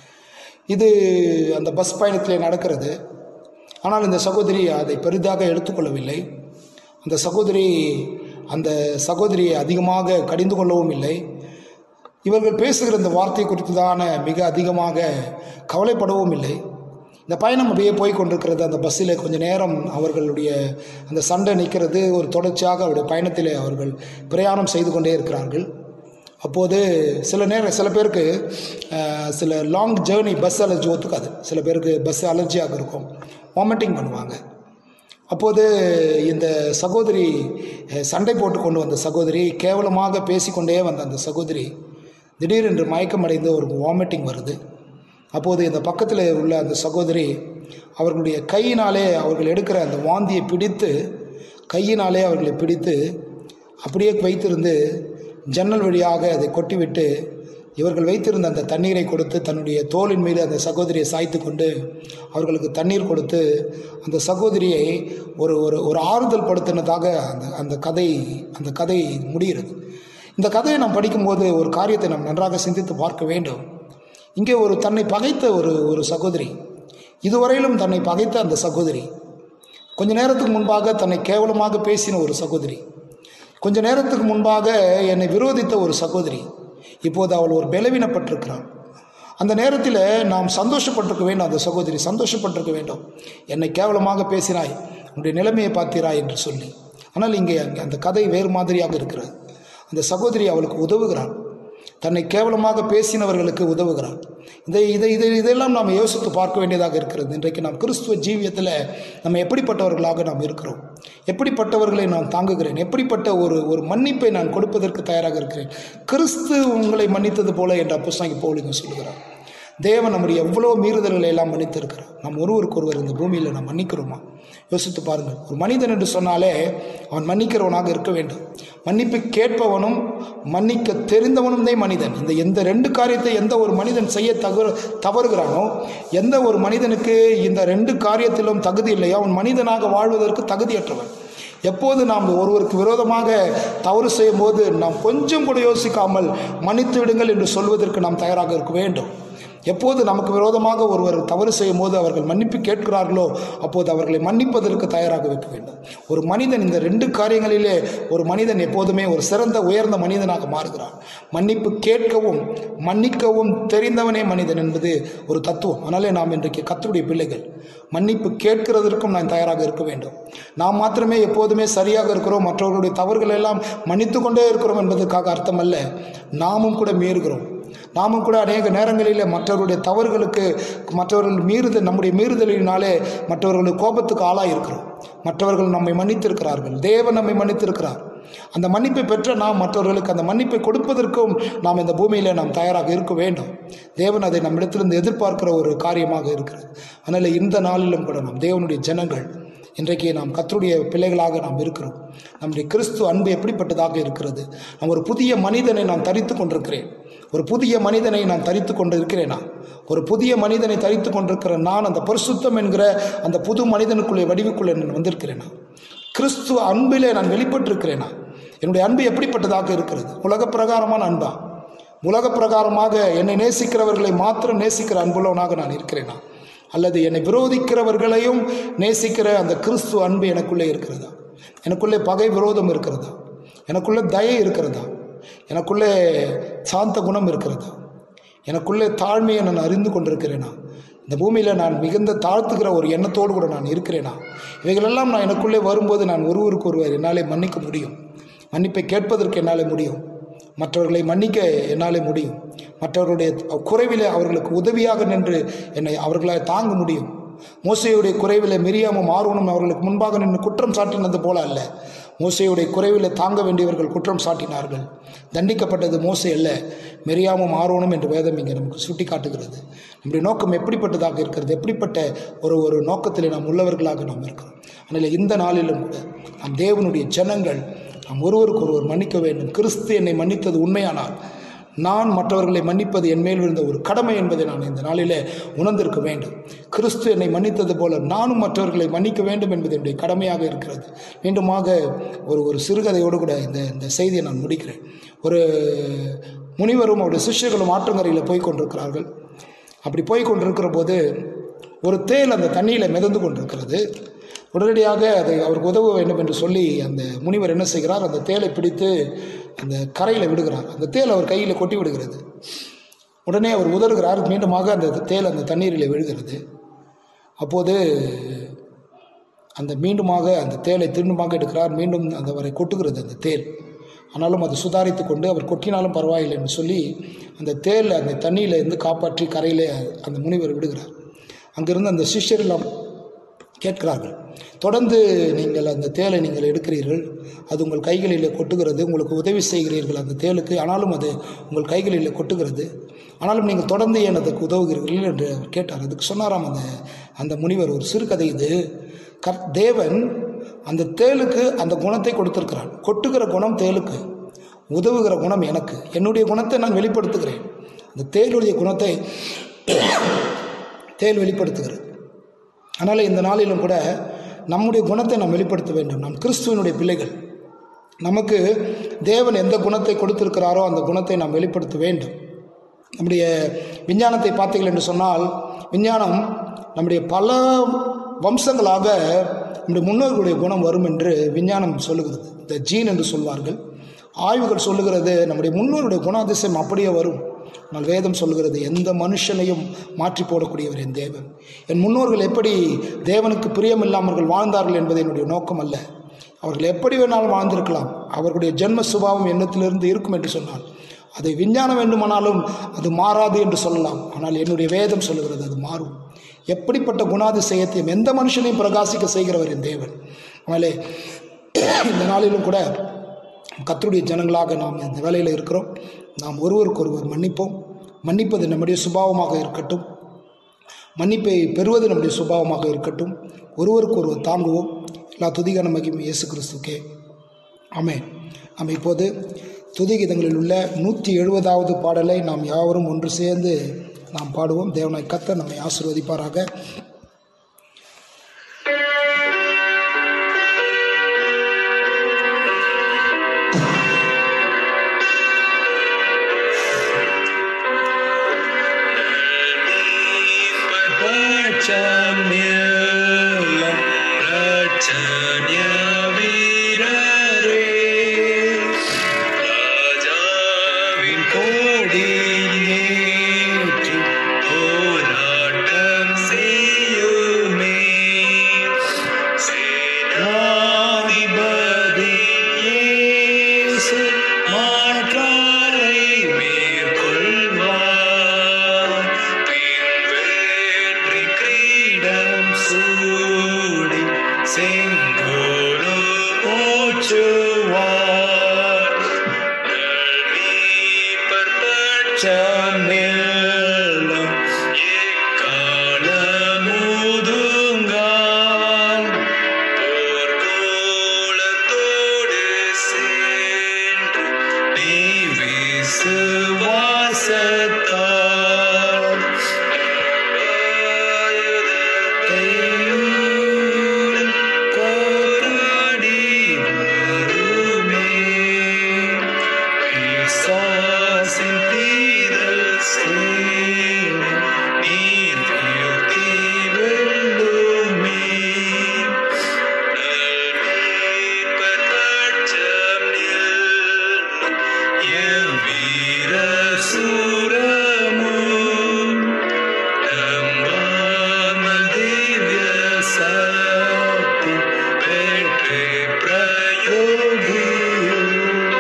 இது அந்த பஸ் பயணத்திலே நடக்கிறது ஆனால் இந்த சகோதரி அதை பெரிதாக எடுத்துக்கொள்ளவில்லை அந்த சகோதரி அந்த சகோதரியை அதிகமாக கடிந்து கொள்ளவும் இல்லை இவர்கள் பேசுகிற இந்த வார்த்தை குறித்து தான மிக அதிகமாக கவலைப்படவும் இல்லை இந்த பயணம் அப்படியே போய் கொண்டிருக்கிறது அந்த பஸ்ஸில் கொஞ்ச நேரம் அவர்களுடைய அந்த சண்டை நிற்கிறது ஒரு தொடர்ச்சியாக அவருடைய பயணத்தில் அவர்கள் பிரயாணம் செய்து கொண்டே இருக்கிறார்கள் அப்போது சில நேரம் சில பேருக்கு அஹ், சில லாங் ஜேர்னி பஸ் அலர்ஜி ஒத்துக்காது சில பேருக்கு பஸ் அலர்ஜியாக இருக்கும் வாமிட்டிங் பண்ணுவாங்க அப்போது இந்த சகோதரி அஹ், சண்டை போட்டு கொண்டு வந்த சகோதரி கேவலமாக பேசிக்கொண்டே வந்த அந்த சகோதரி திடீரென்று மயக்கமடைந்து ஒரு வாமிட்டிங் வருது அப்போது இந்த பக்கத்தில் உள்ள அந்த சகோதரி அவர்களுடைய கையினாலே அவர்கள் எடுக்கிற அந்த வாந்தியை பிடித்து கையினாலே அவர்களை பிடித்து அப்படியே வைத்திருந்து ஜன்னல் வழியாக அதை கொட்டிவிட்டு இவர்கள் வைத்திருந்த அந்த தண்ணீரை கொடுத்து தன்னுடைய தோளின் மீது அந்த சகோதரியை சாய்த்து கொண்டு அவர்களுக்கு தண்ணீர் கொடுத்து அந்த சகோதரியை ஒரு ஒரு ஒரு ஆறுதல் படுத்தினதாக அந்த அந்த கதை அந்த கதை முடிகிறது இந்த கதையை நாம் படிக்கும்போது ஒரு காரியத்தை நாம் நன்றாக சிந்தித்து பார்க்க வேண்டும் இங்கே ஒரு தன்னை பகைத்த ஒரு ஒரு சகோதரி இதுவரையிலும் தன்னை பகைத்த அந்த சகோதரி கொஞ்ச நேரத்துக்கு முன்பாக தன்னை கேவலமாக பேசின ஒரு சகோதரி கொஞ்ச நேரத்துக்கு முன்பாக என்னை விரோதித்த ஒரு சகோதரி இப்போது அவள் ஒரு பலவீனப்பட்டிருக்கிறாள் அந்த நேரத்தில் நாம் சந்தோஷப்பட்டிருக்க வேண்டும் அந்த சகோதரி சந்தோஷப்பட்டிருக்க வேண்டும் என்னை கேவலமாக பேசினாய் உன்னுடைய நிலைமையை பார்த்தீராய் என்று சொல்லி ஆனால் இங்கே அங்கே அந்த கதை வேறு மாதிரியாக இருக்கிறது அந்த சகோதரி அவளுக்கு உதவுகிறாள் தன்னை கேவலமாக பேசினவர்களுக்கு உதவுகிறாள் இதை இதை இதை இதெல்லாம் நாம் யோசித்து பார்க்க வேண்டியதாக இருக்கிறது இன்றைக்கு நாம் கிறிஸ்துவ ஜீவியத்தில் நம்ம எப்படிப்பட்டவர்களாக நாம் இருக்கிறோம் எப்படிப்பட்டவர்களை நான் தாங்குகிறேன் எப்படிப்பட்ட ஒரு ஒரு மன்னிப்பை நான் கொடுப்பதற்கு தயாராக இருக்கிறேன் கிறிஸ்து உங்களை மன்னித்தது போல என்ற அப்போஸ்தலன் பவுல் இங்கே சொல்கிறார் தேவன் நம்முடைய எவ்வளோ மீறுதல்களை எல்லாம் மன்னித்திருக்கிறார் நம் ஒருவருக்கு ஒருவர் இந்த பூமியில் நாம் மன்னிக்கிறோமா யோசித்து பாருங்கள் ஒரு மனிதன் என்று சொன்னாலே அவன் மன்னிக்கிறவனாக இருக்க வேண்டும் மன்னிப்பு கேட்பவனும் மன்னிக்க தெரிந்தவனும் தான் மனிதன் இந்த எந்த ரெண்டு காரியத்தை எந்த ஒரு மனிதன் செய்ய தகு தவறுகிறானோ எந்த ஒரு மனிதனுக்கு இந்த ரெண்டு காரியத்திலும் தகுதி இல்லையோ அவன் மனிதனாக வாழ்வதற்கு தகுதியற்றவன் எப்போது நாம் ஒருவருக்கு விரோதமாக தவறு செய்யும் போது நாம் கொஞ்சம் கூட யோசிக்காமல் மன்னித்து விடுங்கள் என்று சொல்வதற்கு நாம் தயாராக இருக்க வேண்டும் எப்போது நமக்கு விரோதமாக ஒருவர் தவறு செய்யும் போது அவர்கள் மன்னிப்பு கேட்கிறார்களோ அப்போது அவர்களை மன்னிப்பதற்கு தயாராக வைக்க வேண்டும் ஒரு மனிதன் இந்த ரெண்டு காரியங்களிலே ஒரு மனிதன் எப்போதுமே ஒரு சிறந்த உயர்ந்த மனிதனாக மாறுகிறான் மன்னிப்பு கேட்கவும் மன்னிக்கவும் தெரிந்தவனே மனிதன் என்பது ஒரு தத்துவம் அதனாலே நாம் இன்றைக்கு கத்தருடைய பிள்ளைகள் மன்னிப்பு கேட்கிறதற்கும் நான் தயாராக இருக்க வேண்டும் நாம் மாத்திரமே எப்போதுமே சரியாக இருக்கிறோம் மற்றவர்களுடைய தவறுகள் எல்லாம் மன்னித்து கொண்டே இருக்கிறோம் என்பதற்காக அர்த்தமல்ல நாமும் கூட மீறுகிறோம் நாமும் கூட அநேக நேரங்களில் மற்றவருடைய தவறுகளுக்கு மற்றவர்கள் மீறுதல் நம்முடைய மீறுதலினாலே மற்றவர்களுடைய கோபத்துக்கு ஆளாக இருக்கிறோம் மற்றவர்கள் நம்மை மன்னித்திருக்கிறார்கள் தேவன் நம்மை மன்னித்திருக்கிறார் அந்த மன்னிப்பை பெற்ற நாம் மற்றவர்களுக்கு அந்த மன்னிப்பை கொடுப்பதற்கும் நாம் இந்த பூமியில் நாம் தயாராக இருக்க வேண்டும் தேவன் அதை நம்மிடத்திலிருந்து எதிர்பார்க்கிற ஒரு காரியமாக இருக்கிறது அதனால் இந்த நாளிலும் கூட நாம் தேவனுடைய ஜனங்கள் இன்றைக்கு நாம் கத்தருடைய பிள்ளைகளாக நாம் இருக்கிறோம் நம்முடைய கிறிஸ்து அன்பு எப்படிப்பட்டதாக இருக்கிறது நாம் ஒரு புதிய மனிதனை நான் தரித்து கொண்டிருக்கிறேன் ஒரு புதிய மனிதனை நான் தரித்து கொண்டு இருக்கிறேனா ஒரு புதிய மனிதனை தரித்து கொண்டிருக்கிற நான் அந்த பரிசுத்தம் என்கிற அந்த புது மனிதனுக்குள்ளே வடிவுக்குள்ளே நான் வந்திருக்கிறேனா கிறிஸ்து அன்பிலே நான் வெளிப்பட்டிருக்கிறேனா என்னுடைய அன்பு எப்படிப்பட்டதாக இருக்கிறது உலக பிரகாரமான அன்பா உலக பிரகாரமாக என்னை நேசிக்கிறவர்களை மாத்திரம் நேசிக்கிற அன்புள்ளவனாக நான் இருக்கிறேனா அல்லது என்னை விரோதிக்கிறவர்களையும் நேசிக்கிற அந்த கிறிஸ்து அன்பு எனக்குள்ளே இருக்கிறதா எனக்குள்ளே பகை விரோதம் இருக்கிறதா எனக்குள்ளே தயை இருக்கிறதா எனக்குள்ளே சாந்த குணம் இருக்கிறதா எனக்குள்ளே தாழ்மையை நான் அறிந்து கொண்டிருக்கிறேனா இந்த பூமியில் நான் மிகுந்த தாழ்த்துகிற ஒரு எண்ணத்தோடு கூட நான் இருக்கிறேனா இவைகளெல்லாம் நான் எனக்குள்ளே வரும்போது நான் ஒருவருக்கு ஒருவர் என்னாலே மன்னிக்க முடியும் மன்னிப்பை கேட்பதற்கு என்னாலே முடியும் மற்றவர்களை மன்னிக்க என்னாலே முடியும் மற்றவர்களுடைய குறைவிலே அவர்களுக்கு உதவியாக நின்று என்னை அவர்களால் தாங்க முடியும் மோசையுடைய குறைவிலே மிரியாமும் ஆர்வனும் அவர்களுக்கு முன்பாக நின்று குற்றம் சாட்டினது போல அல்ல மோசையுடைய குறைவிலே தாங்க வேண்டியவர்கள் குற்றம் சாட்டினார்கள் தண்டிக்கப்பட்டது மோசை அல்ல மெரியாமும் ஆர்வனும் என்று வேதம் இங்கே நமக்கு சுட்டி காட்டுகிறது நம்முடைய நோக்கம் எப்படிப்பட்டதாக இருக்கிறது எப்படிப்பட்ட ஒரு ஒரு நோக்கத்தில் நாம் உள்ளவர்களாக நாம் இருக்கிறோம் அதனால் இந்த நாளிலும் கூட நம் தேவனுடைய ஜனங்கள் நாம் ஒருவருக்கு ஒருவர் மன்னிக்க வேண்டும் கிறிஸ்து என்னை மன்னித்தது உண்மையானால் நான் மற்றவர்களை மன்னிப்பது என் மேல் விழுந்த ஒரு கடமை என்பதை நான் இந்த நாளிலே உணர்ந்திருக்க வேண்டும் கிறிஸ்து என்னை மன்னித்தது போல நானும் மற்றவர்களை மன்னிக்க வேண்டும் என்பது என்னுடைய கடமையாக இருக்கிறது மீண்டுமாக ஒரு ஒரு சிறுகதையோடு கூட இந்த இந்த செய்தியை நான் முடிக்கிறேன் ஒரு முனிவரும் அவருடைய சிஷ்யர்களும் ஆற்றங்கரையில் போய் கொண்டிருக்கிறார்கள் அப்படி போய் கொண்டிருக்கிற போது ஒரு தேல் அந்த தண்ணியில் மிதந்து கொண்டிருக்கிறது உடனடியாக அதை அவருக்கு உதவ வேண்டும் என்று சொல்லி அந்த முனிவர் என்ன செய்கிறார் அந்த தேலை பிடித்து அந்த கரையில் விடுகிறார் அந்த தேல் அவர் கையில் கொட்டி விடுகிறது உடனே அவர் உதறுகிறார் மீண்டுமாக அந்த தேல் அந்த தண்ணீரில் விழுகிறது அப்போது அந்த மீண்டுமாக அந்த தேலை திரும்பமாக எடுக்கிறார் மீண்டும் அந்த அவரை கொட்டுகிறது அந்த தேல் ஆனாலும் அது சுதாரித்து கொண்டு அவர் கொட்டினாலும் பரவாயில்லை என்று சொல்லி அந்த தேல் அந்த தண்ணியில் இருந்து காப்பாற்றி கரையிலே அந்த முனிவர் விடுகிறார் அங்கிருந்து அந்த சிஷ்யரெல்லாம் கேட்கிறார்கள் தொடர்ந்து நீங்கள் அந்த தேலை நீங்கள் எடுக்கிறீர்கள் அது உங்கள் கைகளில் கொட்டுகிறது உங்களுக்கு உதவி செய்கிறீர்கள் அந்த தேலுக்கு ஆனாலும் அது உங்கள் கைகளில் கொட்டுகிறது ஆனாலும் நீங்கள் தொடர்ந்து ஏன் அதுக்கு உதவுகிறீர்கள் என்று அவர் கேட்டார் அதுக்கு சொன்னாராம் அந்த அந்த முனிவர் ஒரு சிறுகதை இது கர் தேவன் அந்த தேலுக்கு அந்த குணத்தை கொடுத்திருக்கிறான் கொட்டுகிற குணம் தேலுக்கு உதவுகிற குணம் எனக்கு என்னுடைய குணத்தை நான் வெளிப்படுத்துகிறேன் அந்த தேலுடைய குணத்தை தேல் வெளிப்படுத்துகிறது அதனால் இந்த நாளிலும் கூட நம்முடைய குணத்தை நாம் வெளிப்படுத்த வேண்டும் நாம் கிறிஸ்துவனுடைய பிள்ளைகள் நமக்கு தேவன் எந்த குணத்தை கொடுத்திருக்கிறாரோ அந்த குணத்தை நாம் வெளிப்படுத்த வேண்டும் நம்முடைய விஞ்ஞானத்தை பார்த்தீர்கள் என்று சொன்னால் விஞ்ஞானம் நம்முடைய பல வம்சங்களாக நம்முடைய முன்னோர்களுடைய குணம் வரும் என்று விஞ்ஞானம் சொல்லுகிறது இந்த ஜீன் என்று சொல்வார்கள் ஆய்வுகள் சொல்லுகிறது நம்முடைய முன்னோருடைய குணாதிசயம் அப்படியே வரும் ஆனால் வேதம் சொல்லுகிறது எந்த மனுஷனையும் மாற்றி போடக்கூடியவர் என் தேவன் என் முன்னோர்கள் எப்படி தேவனுக்கு பிரியமில்லாமர்கள் வாழ்ந்தார்கள் என்பது என்னுடைய நோக்கம் அல்ல அவர்கள் எப்படி வேணாலும் வாழ்ந்திருக்கலாம் அவர்களுடைய ஜென்ம சுபாவம் எண்ணத்திலிருந்து இருக்கும் என்று சொன்னால் அதை விஞ்ஞானம் வேண்டுமானாலும் அது மாறாது என்று சொல்லலாம் ஆனால் என்னுடைய வேதம் சொல்லுகிறது அது மாறும் எப்படிப்பட்ட குணாதிசயத்தையும் எந்த மனுஷனையும் பிரகாசிக்க செய்கிறவர் என் தேவன் அதனாலே இந்த நாளிலும் கூட கத்தருடைய ஜனங்களாக நாம் இந்த வேலையில் இருக்கிறோம் நாம் ஒருவருக்கொருவர் மன்னிப்போம் மன்னிப்பது நம்முடைய சுபாவமாக இருக்கட்டும் மன்னிப்பை பெறுவது நம்முடைய சுபாவமாக இருக்கட்டும் ஒருவருக்கு ஒருவர் தாங்குவோம் எல்லா துதிகான மகிமை இயேசு கிறிஸ்துக்கே ஆமென் நாம் இப்போது துதிகீதங்களில் உள்ள நூற்றி எழுபதாவது பாடலை நாம் யாவரும் ஒன்று சேர்ந்து நாம் பாடுவோம் தேவனை கத்த நம்மை ஆசீர்வதிப்பாராக பச்சமில்லம் ரட்சண்ய வீரரே ராஜாவின் கோடி ஏற்றி போராட்டம் செய்யுமே சேனாதிபதி இயேசு மாற்றாரை மேற்கொள்வார் பின் வெற்றி கிரீடம் சூடி செங்கோலோ போற்றுவார் மீட்பர் பட்சமெல்லாம் எக்காலமுதுங்கால் போர்க்கோலத்தோடு சென்று நீ விசுவாசத்தால் ஆயுதத்தையுடன் போராடி வருமே பிசாசின் தீரல் சேனை நீர் வீழ்த்தி வெல்லுமே. நல்மீட்பர் பட்சம் நில்லும் எம் வீர சூரமும் நம்பாமல் திவ்ய சக்தி பெற்றே பிரயோகியும்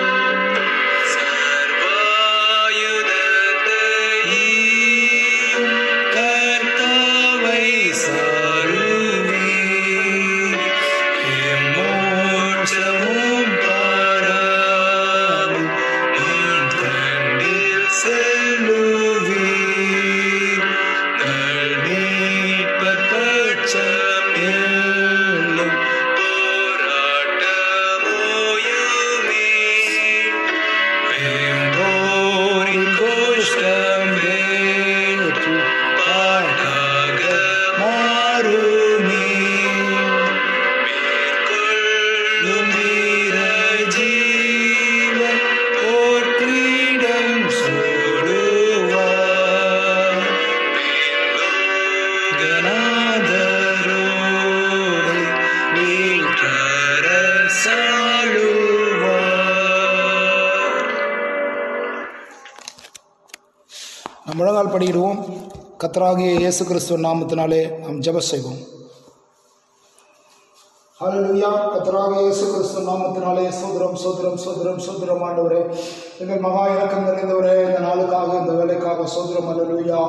சர்வாயுதத்தையும் கர்த்தாவை சாருவே எம்மோட்சமும் பாராது உன் கண்ணில் செல்லுவே நல்மீட்பர் பட்சம் எல்லும் போராட்டமோயுமே வெம்போரின் கோஷ்டம் வேற்று பாடாக மாறுமே மேற்கொள்ளும் வீர ஜீவன் போற்றிடம் சூடுவார் கனாதரோடு வீற்றர சாழுவார் நம் முழங்கால் படியிடுவோம் கத்தராகிய இயேசு கிறிஸ்துவ நாமத்தினாலே நாம் ஜெப செய்வோம் ஹalleluya கத்தராகிய இயேசு கிறிஸ்துவ நாமத்தினாலே சோதரம் சோதரம் சோதரம் சோதரம் ஆண்டவரே எங்கள் மகா இறக்கம் நிறைந்தவரே இந்த நாளுக்காக இந்த வேலைக்காக சோதரம் ஹalleluya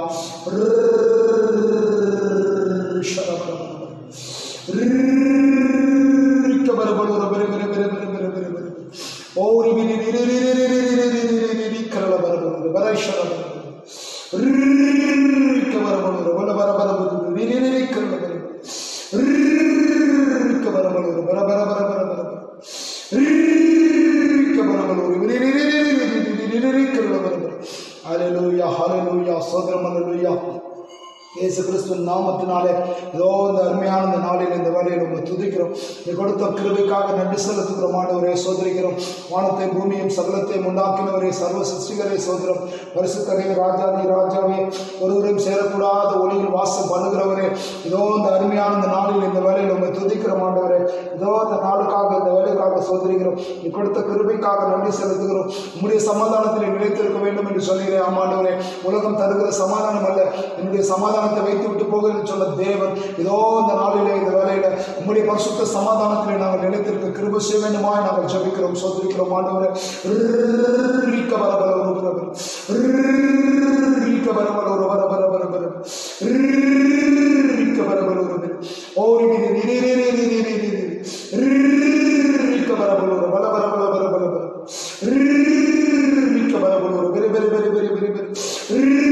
ஹalleluya ஹalleluya சோதரம் ஹalleluya இயேசு கிறிஸ்துவின் நாமத்தினாலே இதோ இந்த அருமையான இந்த நாளில் இந்த வேலையில் உங்களை துதிக்கிறோம் நீ கொடுத்த கிருபைக்காக நன்றி செலுத்துகிறோம் ஆண்டவரே சோதரிக்கிறோம் வானத்தை பூமியும் சகலத்தையும் உண்டாக்கினவரே சர்வ சிருஷ்டிகரே சோதரம் பரிசுத்தரே ராஜாவே ராஜாவே ஒருவரையும் சேரக்கூடாத ஒளியில் வாசம் பண்ணுகிறவரே இதோ இந்த அருமையான இந்த நாளில் இந்த வேலையில் உங்களை துதிக்கிறோம் ஆண்டவரே இதோ இந்த நாளுக்காக இந்த வேலைக்காக சோதரிக்கிறோம் நீ கொடுத்த கிருபைக்காக நன்றி செலுத்துகிறோம் உம்முடைய சமாதானத்தில் நிலைத்திருக்க வேண்டும் என்று சொல்கிறேன் ஆமாண்டவரே உலகம் தருகிற சமாதானம் அல்ல என்னுடைய சமாதானத்தை வைத்து விட்டு போகிறேன் சொன்ன தேவன் இதோ இந்த நாளிலே இந்த வேலையில உம்முடைய பரிசுத்த சமாதானத்திலே நாங்கள் நிலைத்திருக்க கிருப செய்ய வேண்டுமாய் நாங்கள் ஜபிக்கிறோம் சோதரிக்கிறோம் ஆண்டவரே ரீக்க வர வர ஒரு பரபர ரீக்க வர வர ஒரு வர வர வர வர ரீக்க வர வர ஒரு ஓரி நீ நீ நீ நீ நீ நீ நீ நீ ரீக்க வர வர ஒரு வர வர வர வர வர வர ரீக்க வர வர ஒரு very very very very very very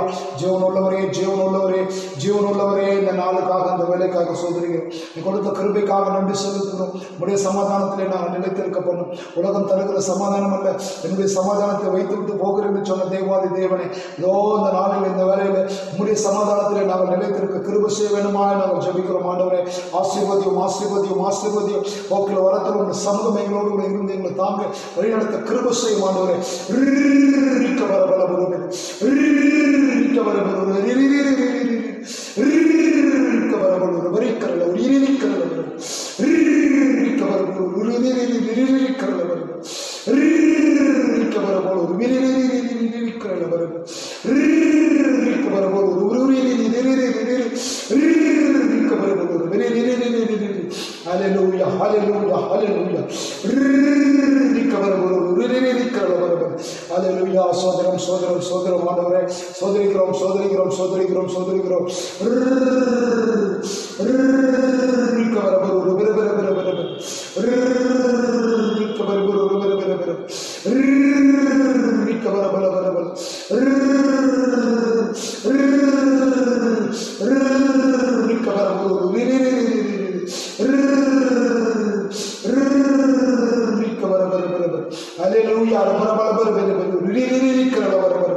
ஜீவன் உள்ளவரே ஜீவன் உள்ளவரே ஜீவன் உள்ளவரே இந்த நாளுக்காக இந்த வேலைக்காக சோதரிக்கிறோம் நீ கொடுத்த கிருபைக்காக நன்றி செலுத்துகிறோம் உடைய சமாதானத்திலே நாங்கள் நிலைத்திருக்க பண்ணும் உலகம் தருகிற சமாதானம் அல்ல என்னுடைய சமாதானத்தை வைத்து விட்டு போகிறேன் என்று சொன்ன தேவாதி தேவனே இதோ இந்த நாளில் இந்த வேலையில் உம்முடைய சமாதானத்திலே நாங்கள் நிலைத்திருக்க கிருபை செய்ய வேணுமா நாங்கள் ஜெபிக்கிறோம் ஆண்டவரே ஆசீர்வதியும் ஆசீர்வதியும் ஆசீர்வதியும் போக்கில் வரத்தில் உங்கள் சமூகம் எங்களோடு கூட இருந்து எங்களை தாங்க வழிநடத்த கிருபை செய்யும் ஆண்டவரே ரிக்க வர பல ஒருவர் ரிக்க வர பல ஒருவர் ரிக்க வர பல ஒருவர் வரிக்கரல ஒரு இரிக்கரல வரும் ரிக்க வர பல ஒரு இரிக்கரல வரும் ரிக்க வர போல ஒரு விரிக்கரல வரும் ரிக்க வர போல ஒரு ரிக்க வர போல ஒரு ஹalleluya ஹalleluya ஹalleluya ரிக்க வர போல ஒரு ரிக்கரல வரும் ஹalleluya சோதரம் சோதரம் சோதரம் ஆண்டவரே சோதரிக்கிறோம் சோதரிக்கிறோம் சோதரிக்கிறோம் சோதரிக்கிறோம் ரிக்க வர போல ஒரு விர விர விர விர ரிக்க வர போல ஒரு விர விர விர ரிக்க வர பல பல பல ரிக்க வர போல ஒரு விர ரிக்க வர பல பல பல ஹalleluya பல பல பல பல பல ரிக்க வர வர வர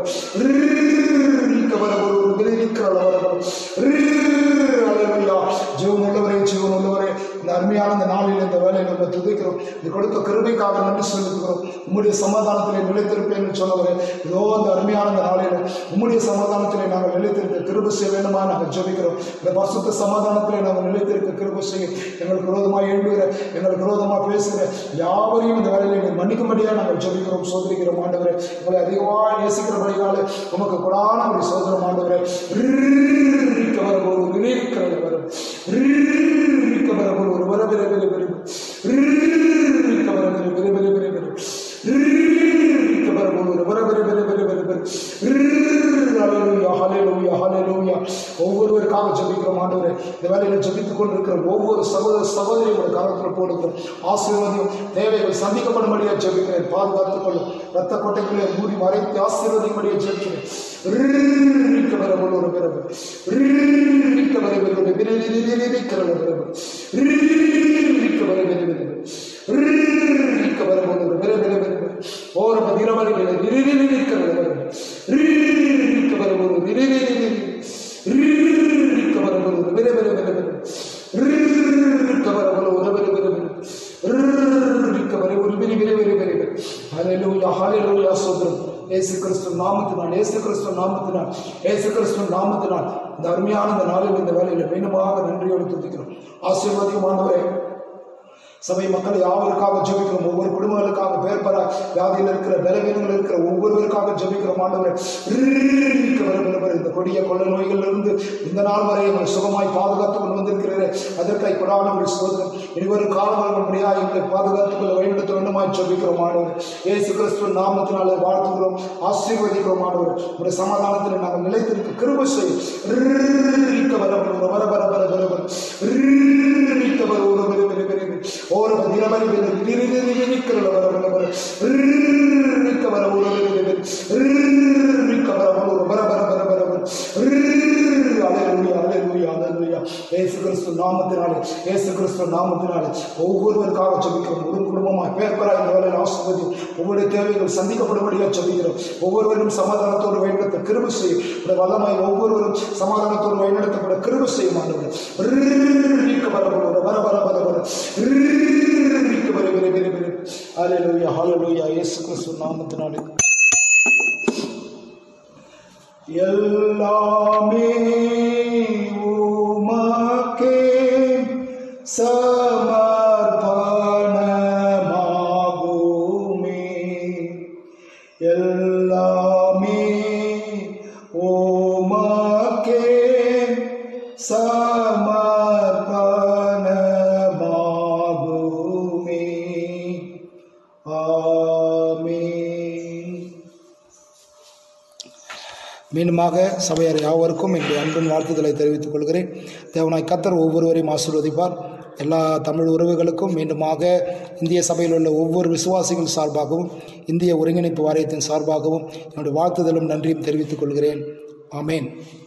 ரிக்க வர போல ஒரு விர ரிக்க வர வர வர ஹalleluya ஜீவன் உள்ளவரே ஜீவன் உள்ளவரே இந்த அருமையான இந்த நாளில் இந்த வேலையை நம்ம துதிக்கிறோம் இது கொடுத்த கிருபைக்காக நன்றி செலுத்துகிறோம் உம்முடைய சமாதானத்திலே நிலைத்திருப்பேன் என்று சொன்னவரே இதோ இந்த அருமையான இந்த நாளில் உம்முடைய சமாதானத்திலே நாங்கள் நிலைத்திருக்க கிருபை செய்ய வேண்டுமா நாங்கள் ஜெபிக்கிறோம் இந்த பரிசுத்த சமாதானத்திலே நாங்கள் நிலைத்திருக்க கிருபை செய்ய எங்களுக்கு விரோதமாக எழுதுகிற எங்களுக்கு விரோதமாக பேசுகிற யாவரையும் இந்த வேலையில நீ மன்னிக்கும்படியாக நாங்கள் ஜெபிக்கிறோம் சோதரிக்கிறோம் ஆண்டவரே உங்களை அதிகமாக நேசிக்கிறபடினாலே உமக்கு கொடான ஒரு சோதரம் ஆண்டவரே ரிக்க வர ஒரு விளைவிக்கிறத வரும் ரிக்க வர ஒரு வர விர விர விர ரிக்க வர விர விர விர விர விர ரிக்க வர ஒரு வர விர விர விர விர விர ஹalleluya ஹalleluya ஹalleluya ஒவ்வொருவருக்காக ஜெபிக்கிறோம் ஆண்டவரே இந்த வேலையில ஜெபித்துக் கொண்டிருக்கிற ஒவ்வொரு சகோதர சகோதரியோட காலத்தில் போடுகிறோம் ஆசீர்வாதம் தேவைகள் சந்திக்கப்படும்படியாக ஜெபிக்கிறேன் பாதுகாத்துக் கொள்ளும் ரத்த கொட்டைகளை மூடி மறைத்து ஆசீர்வதிக்கும்படியாக ஜெபிக்கிறேன் ரிக்க வர ஒரு பிறகு ரிக்க வர ஒரு விரிக்கிறத பிறகு ரிக்க வர விரிவிரு ரிக்க வர ஒரு விர விர விர ஓர பதிரவர்களை விரிவிரிக்கிறத பிறகு ரிக்க வர ஒரு விரிவிரி ரிக்க வர ஒரு விர விர விர விர ரிக்க வர ஒரு விர விர விர ரிக்க வர ஒரு விரி விரி விரி விரி விரி ஹalleluya ஹalleluya சோதரம் இயேசு கிறிஸ்து நாமத்தினால் இயேசு கிறிஸ்து நாமத்தினால் இயேசு கிறிஸ்து நாமத்தினால் இந்த அருமையான இந்த நாளில் இந்த வேலையில் மீண்டுமாக நன்றியோடு துதிக்கிறோம் ஆசீர்வாதியமானவரே சபை மக்கள் யாவருக்காக ஜெபிக்கிறோம் ஒவ்வொரு குடும்பங்களுக்காக பேர் பெற வியாதியில் இருக்கிற பலவீனங்கள் இருக்கிற ஒவ்வொருவருக்காக ஜெபிக்கிறோம் ஆண்டவரே ரிக்க வர வர வர இந்த கொடிய கொள்ள நோய்களிலிருந்து இந்த நாள் வரை எங்களை சுகமாய் பாதுகாத்துக் கொண்டு வந்திருக்கிறீரே அதற்காய் கொடான ஒரு சோதனம் இனிவரும் காலங்கள் முடியாது எங்களை பாதுகாத்துக் கொள்ள வழிநடத்த வேண்டுமாய் ஜெபிக்கிறோம் ஆண்டவர் இயேசு கிறிஸ்துவ நாமத்தினாலே வாழ்த்துகிறோம் ஆசீர்வதிக்கிறோம் ஆண்டவர் உடைய சமாதானத்தில் நாங்கள் நிலைத்திருக்க கிருபை செய்யும் ரிக்க வர வர வர வர வர வர வர ரிக்க வர ஒரு வர வர வர ஓர தினமணி நிற்கிறல வர வர வர ரிக்க வர ஒரு ரிக்க வர ஒரு வர வர வர வர வர அலையலுயா அலையலுயா அலையலுயா இயேசு கிறிஸ்து நாமத்தினாலே இயேசு கிறிஸ்து நாமத்தினாலே ஒவ்வொருவருக்காக ஜெபிக்கிறோம் ஒரு குடும்பமாக பேர் பெற இந்த வேலையில் ஆசிர்வதி ஒவ்வொரு தேவைகள் சந்திக்கப்படும்படியாக ஜெபிக்கிறோம் ஒவ்வொருவரும் சமாதானத்தோடு வழிநடத்த கிருபை செய்யும் இந்த வல்லமாய் ஒவ்வொருவரும் சமாதானத்தோடு வழிநடத்தப்பட கிருபை செய்யும் ஆண்டவர் ரிக்க வர வர வர வர வர வர ரிக்க வர வர வர வர ஹalleluya ஹalleluya இயேசு கிறிஸ்து நாமத்தினாலே எல்லாமே உமக்கே சமர்ப்பணமாகுமே எல்லாமே உமக்கே சமர்ப்பணமாகுமே ஆமென் மீண்டுமாக சபையார் யாவருக்கும் என்னுடைய அன்பின் வாழ்த்துக்களை தெரிவித்துக் கொள்கிறேன் தேவனாய் கத்தர் ஒவ்வொருவரையும் ஆசீர்வதிப்பார் எல்லா தமிழ் உறவுகளுக்கும் மீண்டுமாக இந்திய சபையில் உள்ள ஒவ்வொரு விசுவாசிகள் சார்பாகவும் இந்திய ஒருங்கிணைப்பு வாரியத்தின் சார்பாகவும் என்னுடைய வாழ்த்துதலும் நன்றியும் தெரிவித்துக் கொள்கிறேன் ஆமென்